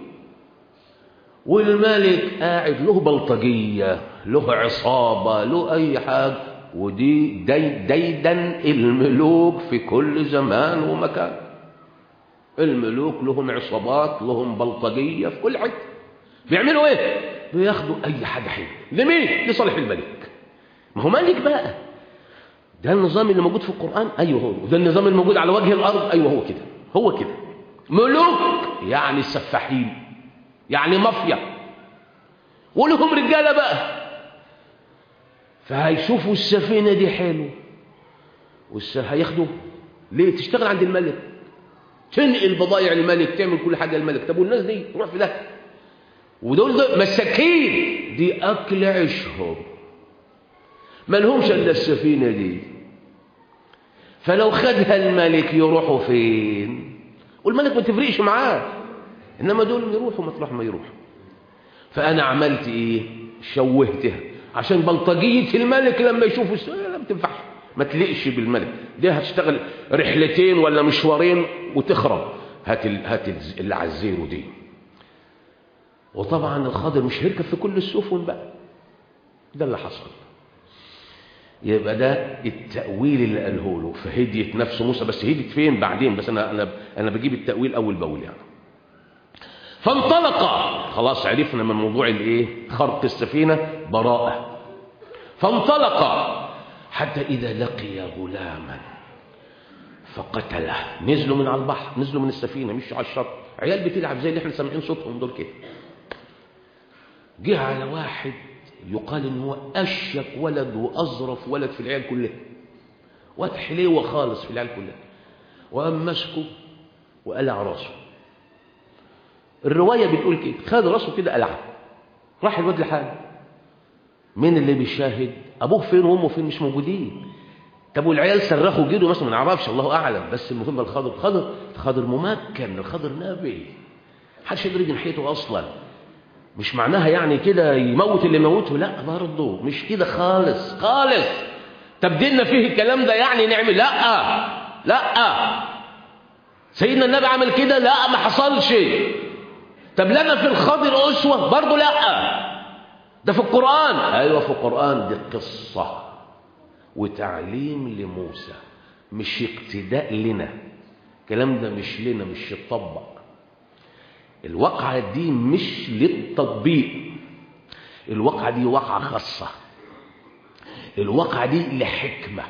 والملك قاعد له بلطجية له عصابة له أي حاجة ودي دي ديدا الملوك في كل زمان ومكان الملوك لهم عصابات لهم بلطجية في كل حتة بيعملوا ايه بياخدوا اي حاجة حلوة لمين لصالح الملك ما هو ملك بقى ده النظام اللي موجود في القرآن أيوه هو وده النظام الموجود على وجه الأرض أيوه هو كده هو كده ملوك يعني سفاحين يعني مافيا ولهم رجالة بقى فهيشوفوا السفينة دي حلو والس... هياخدوا ليه تشتغل عند الملك تنقل بضايع الملك تعمل كل حاجة الملك طب والناس دي تروح في ده ودول دول مساكين دي أكل عيشهم ما لهمش إلا السفينة دي فلو خدها الملك يروحوا فين والملك ما تفرقش معاه إنما دول يروحوا مطرح ما يروحوا فأنا عملت إيه شوهتها عشان بلطجية الملك لما يشوفوا السفينة لا ما تنفعش ما تلقش بالملك دي هتشتغل رحلتين ولا مشوارين وتخرب هات ال... هات اللي على الزيرو دي وطبعا الخضر مش هيركب في كل السفن بقى ده اللي حصل يبقى ده التأويل اللي قاله له فهديت نفس موسى بس هديت فين بعدين بس أنا أنا أنا بجيب التأويل أول بأول يعني فانطلقا خلاص عرفنا من موضوع الايه خرق السفينة براءة فانطلقا حتى إذا لقي غلاما فقتله نزلوا من على البحر نزلوا من السفينة مش على الشط عيال بتلعب زي اللي احنا سامعين صوتهم دول كده جه على واحد يقال ان هو اشيك ولد واظرف ولد في العيال كلها واد حليوه خالص في العيال كلها وقام ماسكه وقلع راسه الروايه بتقول كده خد راسه كده قلعه راح الواد لحاله مين اللي بيشاهد ابوه فين وامه فين مش موجودين طب والعيال صرخوا جدوا مثلا ما نعرفش الله اعلم بس المهم الخضر الخضر الخضر ممكن الخضر نبي محدش يقدر يجي ناحيته اصلا مش معناها يعني كده يموت اللي يموته لا برضه مش كده خالص خالص طب ديننا فيه الكلام ده يعني نعمل لا لا سيدنا النبي عمل كده لا ما حصلش طب لنا في الخضر اسوه برضه لا ده في القران ايوه في القران دي قصه وتعليم لموسى مش اقتداء لنا الكلام ده مش لنا مش يتطبق الواقعة دي مش للتطبيق الواقعة دي واقعة خاصة الواقعة دي لحكمة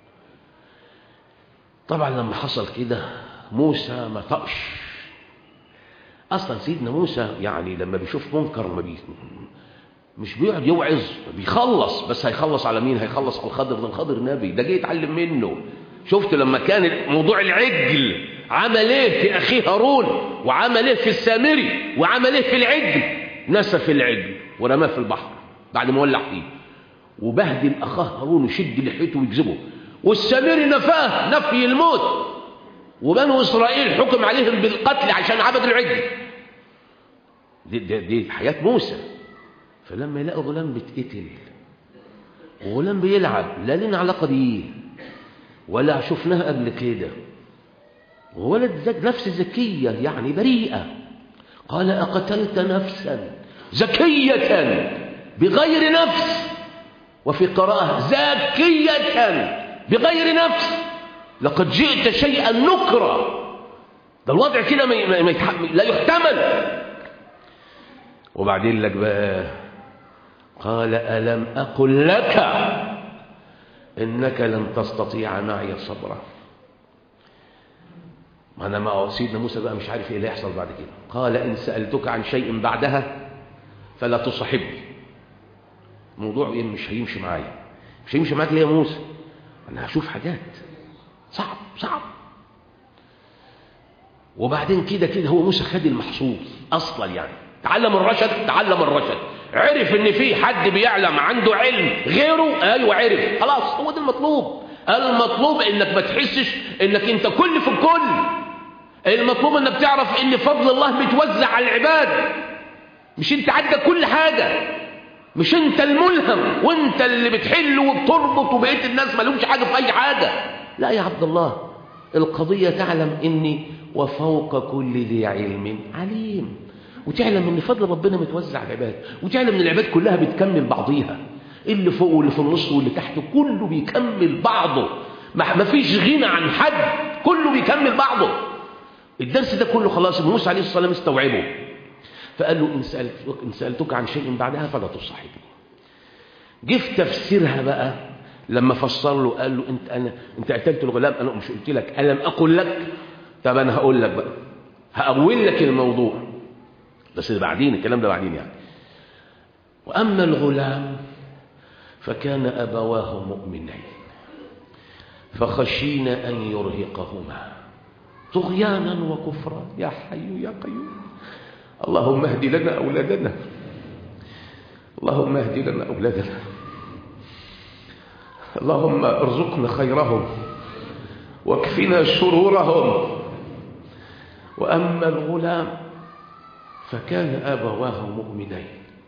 طبعا لما حصل كده موسى ما طقش أصلا سيدنا موسى يعني لما بيشوف منكر ما بي مش بيقعد يوعظ بيخلص بس هيخلص على مين هيخلص على الخضر ده الخضر نبي ده جاي يتعلم منه شفت لما كان موضوع العجل عمل ايه في اخيه هارون وعمل ايه في السامري وعمل ايه في العجل نسف العجل ورماه في البحر بعد ما ولع فيه وبهدل اخاه هارون وشد لحيته ويجذبه والسامري نفاه نفي الموت وبنو اسرائيل حكم عليهم بالقتل عشان عبد العجل دي, دي, دي حياه موسى فلما يلاقوا غلام بيتقتل وغلام بيلعب لا لنا علاقه بيه ولا شفناها قبل كده ولد زك نفس زكية يعني بريئة قال أقتلت نفسا زكية بغير نفس وفي قراءة زاكية بغير نفس لقد جئت شيئا نكرا ده الوضع كده ما ما لا يحتمل وبعدين لك بقى قال ألم أقل لك إنك لن تستطيع معي صبرا ما أنا ما سيدنا موسى بقى مش عارف إيه اللي يحصل بعد كده قال إن سألتك عن شيء بعدها فلا تصاحبني الموضوع إيه مش هيمشي معايا مش هيمشي معاك ليه يا موسى أنا هشوف حاجات صعب صعب وبعدين كده كده هو موسى خد المحصول أصلا يعني تعلم الرشد تعلم الرشد عرف ان في حد بيعلم عنده علم غيره ايوه عرف خلاص هو ده المطلوب المطلوب انك ما تحسش انك انت كل في الكل المطلوب انك تعرف ان فضل الله بيتوزع على العباد مش انت عندك كل حاجه مش انت الملهم وانت اللي بتحل وبتربط وبقيه الناس ما لهمش حاجه في اي حاجه لا يا عبد الله القضيه تعلم اني وفوق كل ذي علم عليم وتعلم ان فضل ربنا متوزع على العباد وتعلم ان العباد كلها بتكمل بعضيها اللي فوق واللي في النص واللي تحت كله بيكمل بعضه ما فيش غنى عن حد كله بيكمل بعضه الدرس ده كله خلاص موسى عليه الصلاه والسلام استوعبه فقال له إن سألتك, إن سألتك عن شيء بعدها فلا تصاحبني جه في تفسيرها بقى لما فسر له قال له انت انا انت قتلت الغلام انا مش قلت لك الم اقل لك طب انا هقول لك بقى هأول لك الموضوع بس ده بعدين الكلام ده بعدين يعني واما الغلام فكان ابواه مؤمنين فخشينا ان يرهقهما طغيانا وكفرا يا حي يا قيوم اللهم اهد لنا اولادنا اللهم اهد لنا اولادنا اللهم ارزقنا خيرهم واكفنا شرورهم واما الغلام فكان ابواه مؤمنين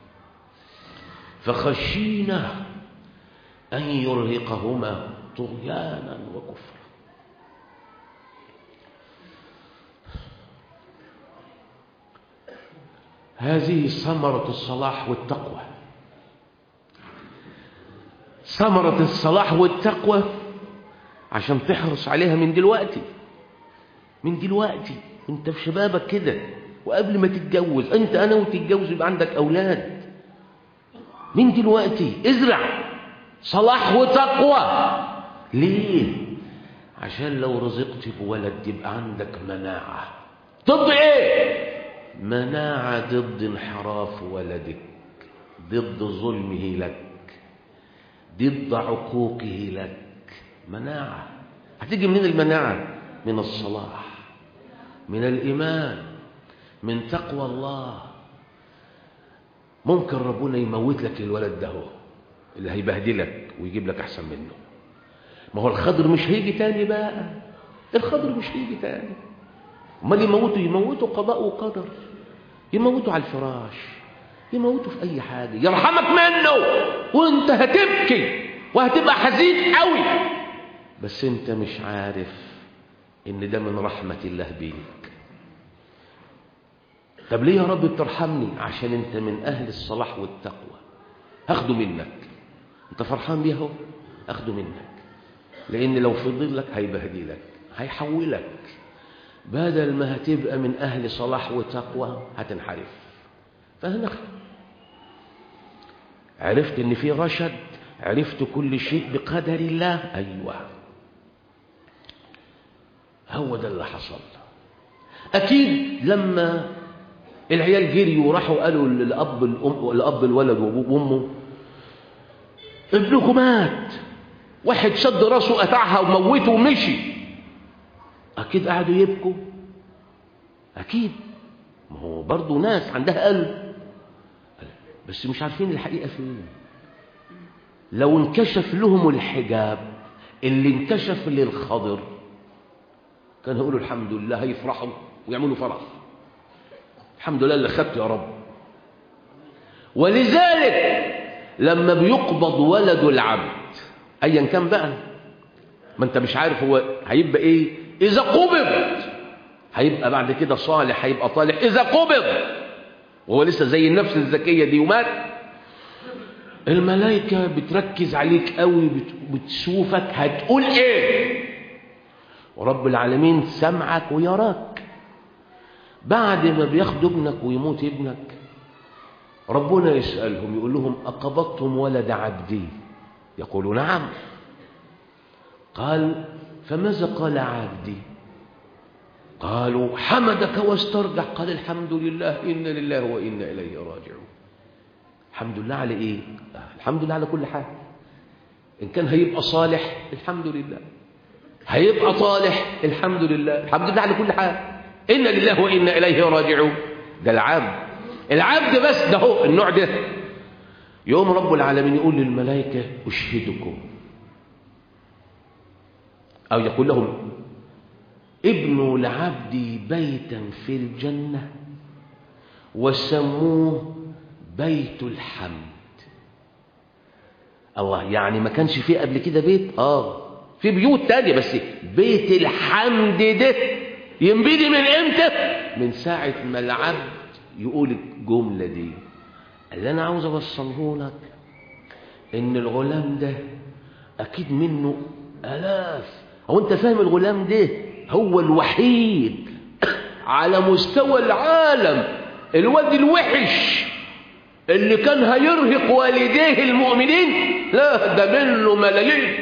فخشينا ان يرهقهما طغيانا وكفرا هذه ثمرة الصلاح والتقوى ثمرة الصلاح والتقوى عشان تحرص عليها من دلوقتي من دلوقتي انت في شبابك كده وقبل ما تتجوز انت انا وتتجوز يبقى عندك اولاد من دلوقتي ازرع صلاح وتقوى ليه عشان لو رزقت بولد يبقى عندك مناعة ضد ايه مناعة ضد انحراف ولدك ضد ظلمه لك ضد عقوقه لك مناعة هتيجي منين المناعة من الصلاح من الإيمان من تقوى الله ممكن ربنا يموت لك الولد ده هو اللي هيبهدلك ويجيب لك أحسن منه ما هو الخضر مش هيجي تاني بقى الخضر مش هيجي تاني امال يموتوا يموتوا قضاء وقدر يموتوا على الفراش يموتوا في اي حاجه يرحمك منه وانت هتبكي وهتبقى حزين قوي بس انت مش عارف ان ده من رحمه الله بيك طب ليه يا رب بترحمني عشان انت من اهل الصلاح والتقوى هاخده منك انت فرحان بيه اهو اخده منك لان لو فضل لك هيبهدلك هيحولك بدل ما هتبقى من اهل صلاح وتقوى هتنحرف فهناخده عرفت ان في رشد عرفت كل شيء بقدر الله ايوه هو ده اللي حصل اكيد لما العيال جريوا وراحوا قالوا للاب الام الاب الولد وابوه وامه ابنكم مات واحد شد راسه قطعها وموته ومشي اكيد قعدوا يبكوا اكيد ما هو برضه ناس عندها قلب بس مش عارفين الحقيقه فين لو انكشف لهم الحجاب اللي انكشف للخضر كان هيقولوا الحمد لله هيفرحوا ويعملوا فرح الحمد لله اللي خدته يا رب ولذلك لما بيقبض ولد العبد ايا كان بقى ما انت مش عارف هو هيبقى ايه اذا قبض هيبقى بعد كده صالح هيبقى طالح اذا قبض وهو لسه زي النفس الذكيه دي ومات الملائكه بتركز عليك قوي بتشوفك هتقول ايه ورب العالمين سمعك ويراك بعد ما بياخدوا ابنك ويموت ابنك ربنا يسألهم يقول لهم أقبضتم ولد عبدي يقولوا نعم قال فماذا قال عبدي قالوا حمدك واسترجع قال الحمد لله إن لله وإنا إليه راجعون الحمد لله على إيه الحمد لله على كل حال إن كان هيبقى صالح الحمد لله هيبقى طالح الحمد لله الحمد لله على كل حال إن لله وإنا إليه راجعون ده العبد العبد بس ده هو النوع ده يوم رب العالمين يقول للملائكة أشهدكم أو يقول لهم ابنوا لعبدي بيتا في الجنة وسموه بيت الحمد الله يعني ما كانش فيه قبل كده بيت اه في بيوت تانية بس بيت الحمد ده ينبني من امتى من ساعة ما العبد يقول الجملة دي اللي أنا عاوز أوصله لك إن الغلام ده أكيد منه آلاف هو أنت فاهم الغلام ده هو الوحيد على مستوى العالم الواد الوحش اللي كان هيرهق والديه المؤمنين لا ده منه ملايين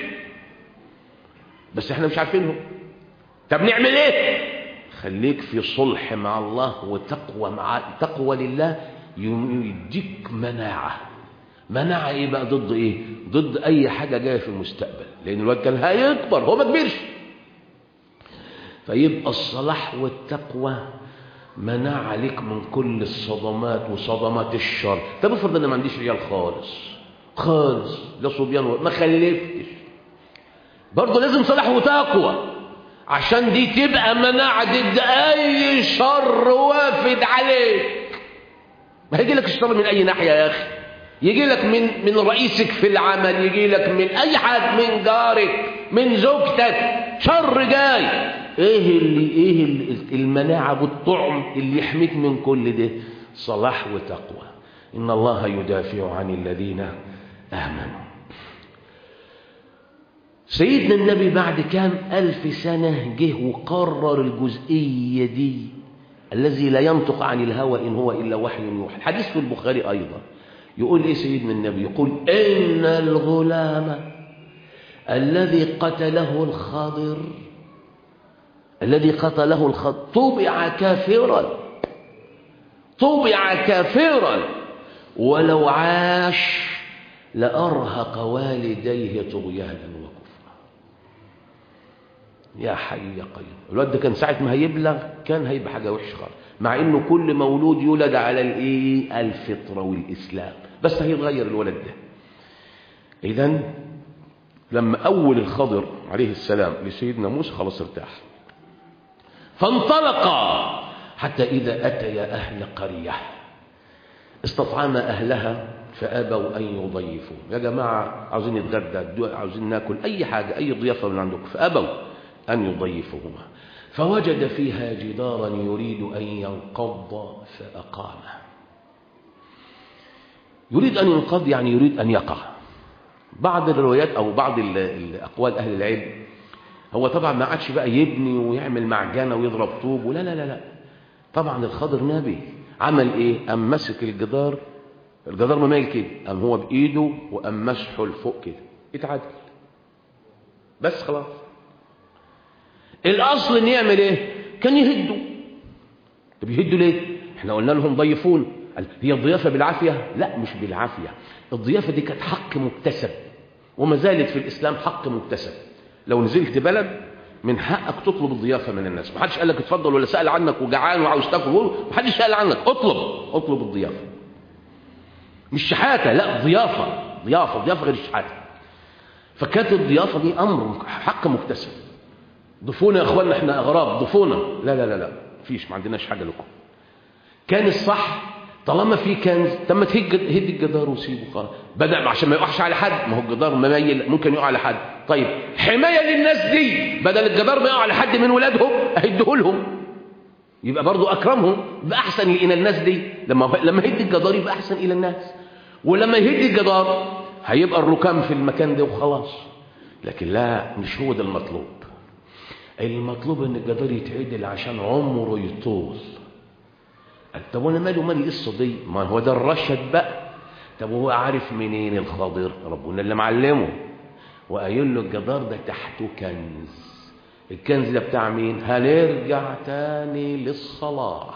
بس احنا مش عارفينهم طب نعمل ايه خليك في صلح مع الله وتقوى مع تقوى لله يديك مناعة مناعة ايه بقى ضد ايه ضد اي حاجة جاية في المستقبل لان الواد كان هيكبر هو ما كبرش فيبقى الصلاح والتقوى مناعة لك من كل الصدمات وصدمات الشر طب افرض انا ما عنديش عيال خالص خالص لا صبيان ما خلفتش برضه لازم صلاح وتقوى عشان دي تبقى مناعة ضد أي شر وافد عليك ما هيجي لك الشر من أي ناحية يا أخي يجي لك من من رئيسك في العمل يجي لك من أي حد من جارك من زوجتك شر جاي إيه اللي إيه اللي المناعة والطعم اللي يحميك من كل ده صلاح وتقوى إن الله يدافع عن الذين آمنوا سيدنا النبي بعد كام ألف سنة جه وقرر الجزئية دي الذي لا ينطق عن الهوى إن هو إلا وحي يوحى الحديث في البخاري أيضا يقول إيه سيدنا النبي يقول إن الغلام الذي قتله الخضر الذي قتله الخضر طبع كافرا طبع كافرا ولو عاش لأرهق والديه طغيانا وكفرا يا حي يا قيوم الواد ده كان ساعة ما هيبلغ كان هيبقى حاجة وحشة خالص مع انه كل مولود يولد على الايه الفطرة والاسلام بس هيتغير الولد ده اذا لما اول الخضر عليه السلام لسيدنا موسى خلاص ارتاح فانطلقا حتى اذا اتيا اهل قريه استطعما اهلها فابوا ان يضيفوا يا جماعه عاوزين نتغدى عاوزين ناكل اي حاجه اي ضيافه من عندكم فابوا ان يضيفوهما فوجد فيها جدارا يريد ان ينقض فاقامه يريد ان ينقض يعني يريد ان يقع بعض الروايات او بعض الاقوال اهل العلم هو طبعا ما عادش بقى يبني ويعمل معجنه ويضرب طوب ولا لا لا لا طبعا الخضر نبي عمل ايه قام مسك الجدار الجدار مميل كده قام هو بايده وقام مسحه لفوق كده اتعدل بس خلاص الاصل ان يعمل ايه كان يهدوا طب يهدوا ليه احنا قلنا لهم ضيفون هي الضيافه بالعافيه لا مش بالعافيه الضيافه دي كانت حق مكتسب وما زالت في الاسلام حق مكتسب لو نزلت بلد من حقك تطلب الضيافه من الناس ما حدش قال لك اتفضل ولا سال عنك وجعان وعاوز تاكل ما حدش سال عنك اطلب اطلب الضيافه مش شحاته لا ضيافه ضيافه ضيافه غير الشحاته فكانت الضيافه دي امر حق مكتسب ضفونا يا اخواننا احنا اغراب ضفونا لا لا لا لا فيش ما عندناش حاجه لكم كان الصح طالما في كنز طب ما تهد هد الجدار وسيبه خلاص بدا عشان ما يقعش على حد ما هو الجدار مميل ممكن يقع على حد طيب حمايه للناس دي بدل الجدار ما يقع على حد من ولادهم اهده لهم يبقى برضو اكرمهم يبقى احسن الى الناس دي لما لما يهد الجدار يبقى احسن الى الناس ولما يهد الجدار هيبقى الركام في المكان ده وخلاص لكن لا مش هو ده المطلوب المطلوب ان الجدار يتعدل عشان عمره يطول طب وانا مالي ومالي القصه دي ما هو ده الرشد بقى طب وهو عارف منين الخضر ربنا اللي معلمه وقايل له الجدار ده تحته كنز الكنز ده بتاع مين هنرجع تاني للصلاح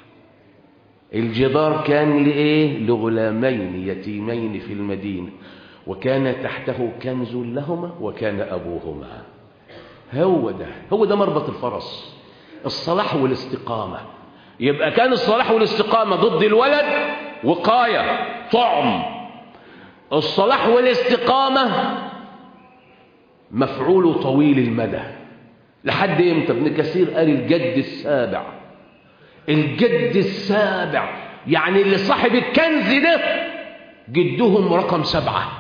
الجدار كان لايه لغلامين يتيمين في المدينه وكان تحته كنز لهما وكان ابوهما هو ده هو ده مربط الفرس الصلاح والاستقامه يبقى كان الصلاح والاستقامة ضد الولد وقاية طعم الصلاح والاستقامة مفعول طويل المدى لحد امتى ابن كثير قال الجد السابع الجد السابع يعني اللي صاحب الكنز ده جدهم رقم سبعة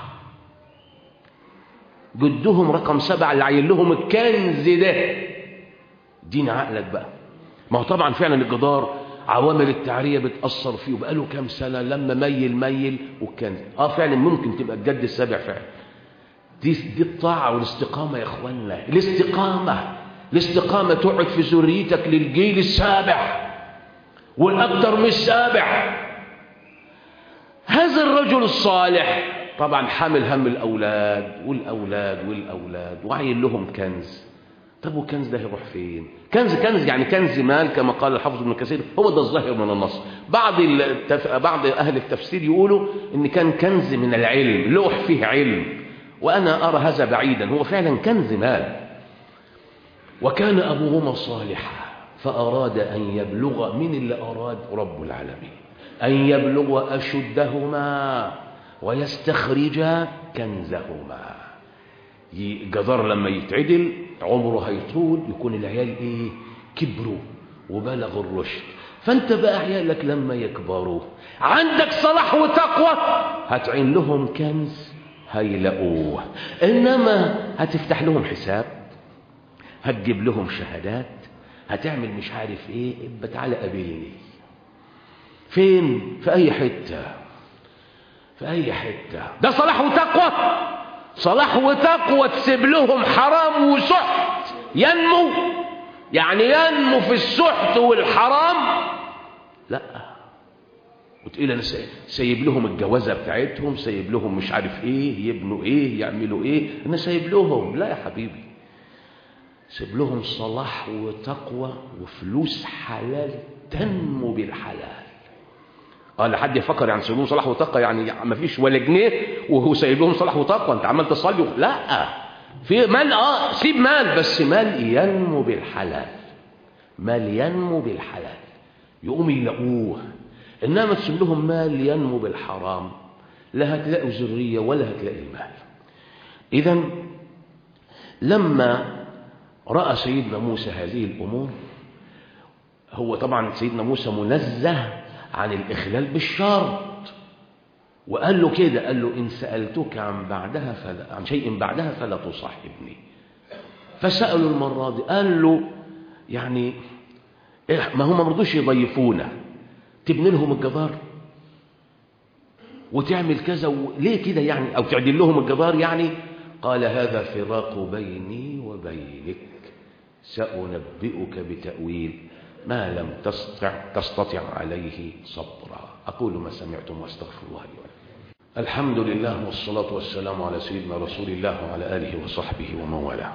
جدهم رقم سبعة اللي عين لهم الكنز ده دين عقلك بقى ما هو طبعا فعلا الجدار عوامل التعرية بتأثر فيه وبقاله كام سنة لما ميل ميل وكان اه فعلا ممكن تبقى الجد السابع فعلا دي دي الطاعة والاستقامة يا اخوانا الاستقامة الاستقامة تقعد في ذريتك للجيل السابع والأكثر من السابع هذا الرجل الصالح طبعا حامل هم الأولاد والأولاد والأولاد وعين لهم كنز طب والكنز ده هيروح فين كنز كنز يعني كنز مال كما قال الحافظ ابن كثير هو ده الظاهر من النص بعض التف... بعض اهل التفسير يقولوا ان كان كنز من العلم لوح فيه علم وانا ارى هذا بعيدا هو فعلا كنز مال وكان ابوهما صالحا فاراد ان يبلغ من اللي اراد رب العالمين ان يبلغ اشدهما ويستخرج كنزهما الجدار لما يتعدل عمره هيطول يكون العيال ايه كبروا وبلغوا الرشد فانت بقى عيالك لما يكبروا عندك صلاح وتقوى هتعين لهم كنز هيلاقوه انما هتفتح لهم حساب هتجيب لهم شهادات هتعمل مش عارف ايه ابقى تعالى قابلني فين في اي حته في اي حته ده صلاح وتقوى صلاح وتقوى تسيب لهم حرام وسحت ينمو يعني ينمو في السحت والحرام لا وتقول انا سايب لهم الجوازه بتاعتهم سايب لهم مش عارف ايه يبنوا ايه يعملوا ايه انا سايب لهم لا يا حبيبي سيب لهم صلاح وتقوى وفلوس حلال تنمو بالحلال قال حد يفكر يعني سايب لهم صلاح وتقوى يعني ما فيش ولا جنيه وهو سايب لهم صلاح وتقوى انت عمال تصلي لا في مال اه سيب مال بس مال ينمو بالحلال مال ينمو بالحلال يقوم يلاقوه انما تسيب لهم مال ينمو بالحرام لا هتلاقوا ذريه ولا هتلاقي المال اذا لما راى سيدنا موسى هذه الامور هو طبعا سيدنا موسى منزه عن الاخلال بالشرط وقال له كده قال له ان سالتك عن بعدها فلا عن شيء بعدها فلا تصاحبني فسالوا المره دي قال له يعني ما هم ما رضوش يضيفونا تبني لهم الجدار وتعمل كذا و... ليه كده يعني او تعدل لهم الجدار يعني قال هذا فراق بيني وبينك سأنبئك بتأويل ما لم تستطع تستطع عليه صبرا أقول ما سمعتم واستغفر الله لي ولكم الحمد لله والصلاة والسلام على سيدنا رسول الله وعلى آله وصحبه ومن والاه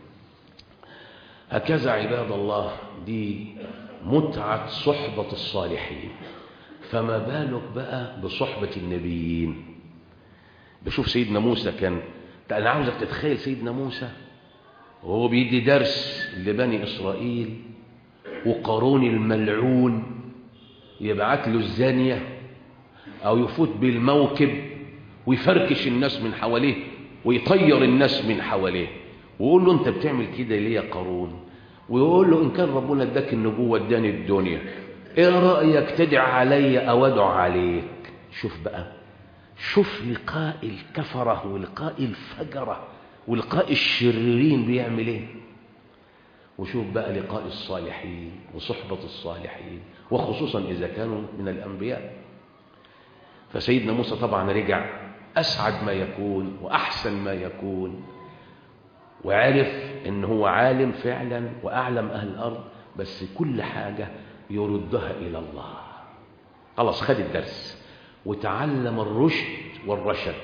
هكذا عباد الله دي متعة صحبة الصالحين فما بالك بقى بصحبة النبيين بشوف سيدنا موسى كان أنا عاوزك تتخيل سيدنا موسى وهو بيدي درس لبني إسرائيل وقارون الملعون يبعت له الزانية أو يفوت بالموكب ويفركش الناس من حواليه ويطير الناس من حواليه ويقول له أنت بتعمل كده ليه يا قارون ويقول له إن كان ربنا اداك النبوة اداني الدنيا إيه رأيك تدعى علي أو أدعو عليك شوف بقى شوف لقاء الكفرة ولقاء الفجرة ولقاء الشريرين بيعمل ايه وشوف بقى لقاء الصالحين وصحبة الصالحين وخصوصا إذا كانوا من الأنبياء فسيدنا موسى طبعا رجع أسعد ما يكون وأحسن ما يكون وعرف ان هو عالم فعلا وأعلم أهل الأرض بس كل حاجة يردها إلى الله خلاص خد الدرس وتعلم الرشد والرشد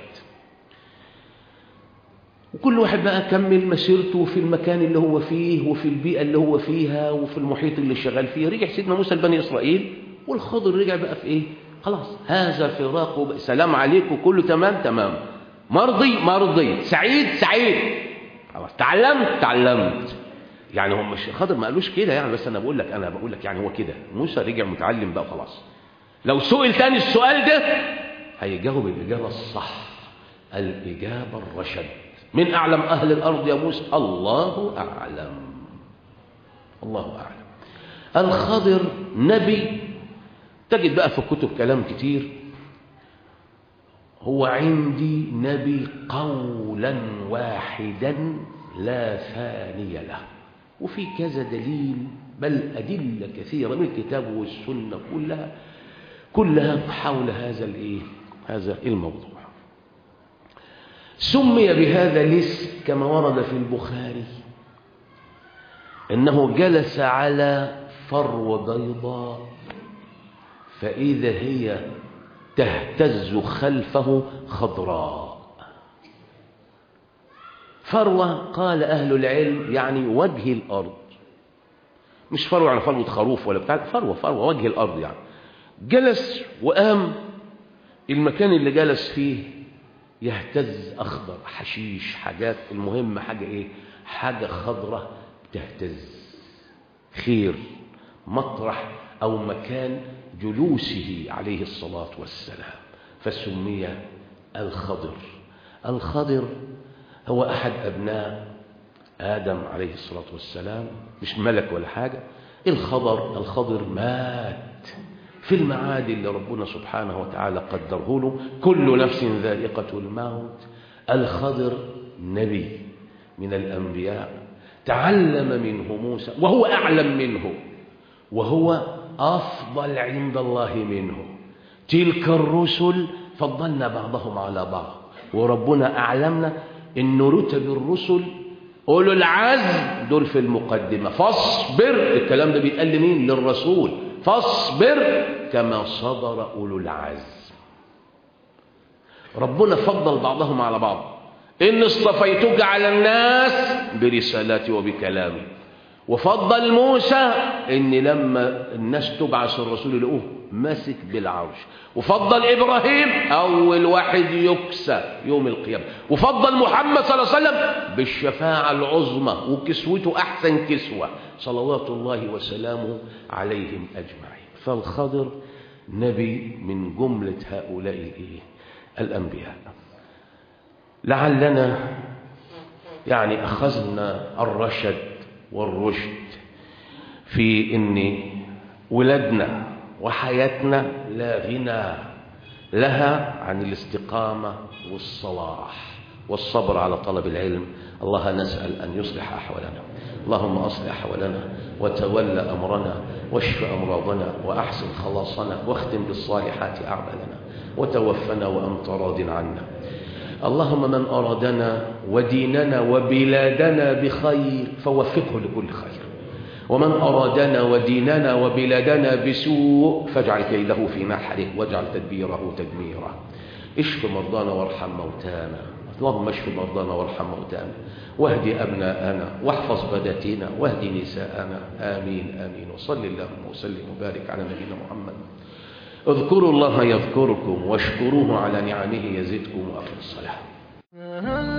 وكل واحد بقى كمل مسيرته في المكان اللي هو فيه وفي البيئة اللي هو فيها وفي المحيط اللي شغال فيه رجع سيدنا موسى لبني إسرائيل والخضر رجع بقى في إيه خلاص هذا فراق سلام عليكم كله تمام تمام مرضي مرضي سعيد سعيد خلاص تعلمت تعلمت يعني هم مش خضر ما قالوش كده يعني بس انا بقول لك انا بقول لك يعني هو كده موسى رجع متعلم بقى خلاص لو سئل تاني السؤال ده هيجاوب الإجابة الصح الإجابة الرشد من أعلم أهل الأرض يا موسى الله أعلم الله أعلم الخضر نبي تجد بقى في الكتب كلام كتير هو عندي نبي قولا واحدا لا ثاني له وفي كذا دليل بل أدلة كثيرة من الكتاب والسنة كلها كلها حول هذا الايه هذا الموضوع سمي بهذا الاسم كما ورد في البخاري انه جلس على فرو بيضاء فاذا هي تهتز خلفه خضراء فروه قال اهل العلم يعني وجه الارض مش فروه يعني فروه خروف ولا بتاع فروه فروه وجه الارض يعني جلس وقام المكان اللي جلس فيه يهتز أخضر حشيش حاجات المهم حاجة إيه حاجة خضرة تهتز خير مطرح أو مكان جلوسه عليه الصلاة والسلام فسمي الخضر الخضر هو أحد أبناء آدم عليه الصلاة والسلام مش ملك ولا حاجة الخضر الخضر مات في المعاد اللي ربنا سبحانه وتعالى قدره له كل نفس ذائقة الموت الخضر نبي من الأنبياء تعلم منه موسى وهو أعلم منه وهو أفضل عند الله منه تلك الرسل فضلنا بعضهم على بعض وربنا أعلمنا أن رتب الرسل أولو العزم دول في المقدمة فاصبر الكلام ده بيتقال لمين للرسول فاصبر كما صبر أولو العزم ربنا فضل بعضهم على بعض إن اصطفيتك على الناس برسالاتي وبكلامي وفضل موسى إن لما الناس تبعث الرسول لقوه ماسك بالعرش وفضل إبراهيم أول واحد يكسى يوم القيامة وفضل محمد صلى الله عليه وسلم بالشفاعة العظمى وكسوته أحسن كسوة صلوات الله وسلامه عليهم أجمعين فالخضر نبي من جملة هؤلاء الأنبياء لعلنا يعني أخذنا الرشد والرشد في إن ولادنا وحياتنا لا غنى لها عن الاستقامة والصلاح والصبر على طلب العلم الله نسأل أن يصلح أحوالنا اللهم أصلح أحوالنا وتول أمرنا واشف أمراضنا وأحسن خلاصنا واختم بالصالحات أعمالنا وتوفنا وأنت راض عنا اللهم من أرادنا وديننا وبلادنا بخير فوفقه لكل خير ومن أرادنا وديننا وبلادنا بسوء فاجعل كيده في نحره واجعل تدبيره تدميره اشف مرضانا وارحم موتانا اللهم اشف مرضانا وارحم موتانا واهد أبناءنا واحفظ بداتنا واهد نساءنا آمين آمين وصل اللهم وسلم وبارك على نبينا محمد اذكروا الله يذكركم واشكروه على نعمه يزدكم وأقم الصلاة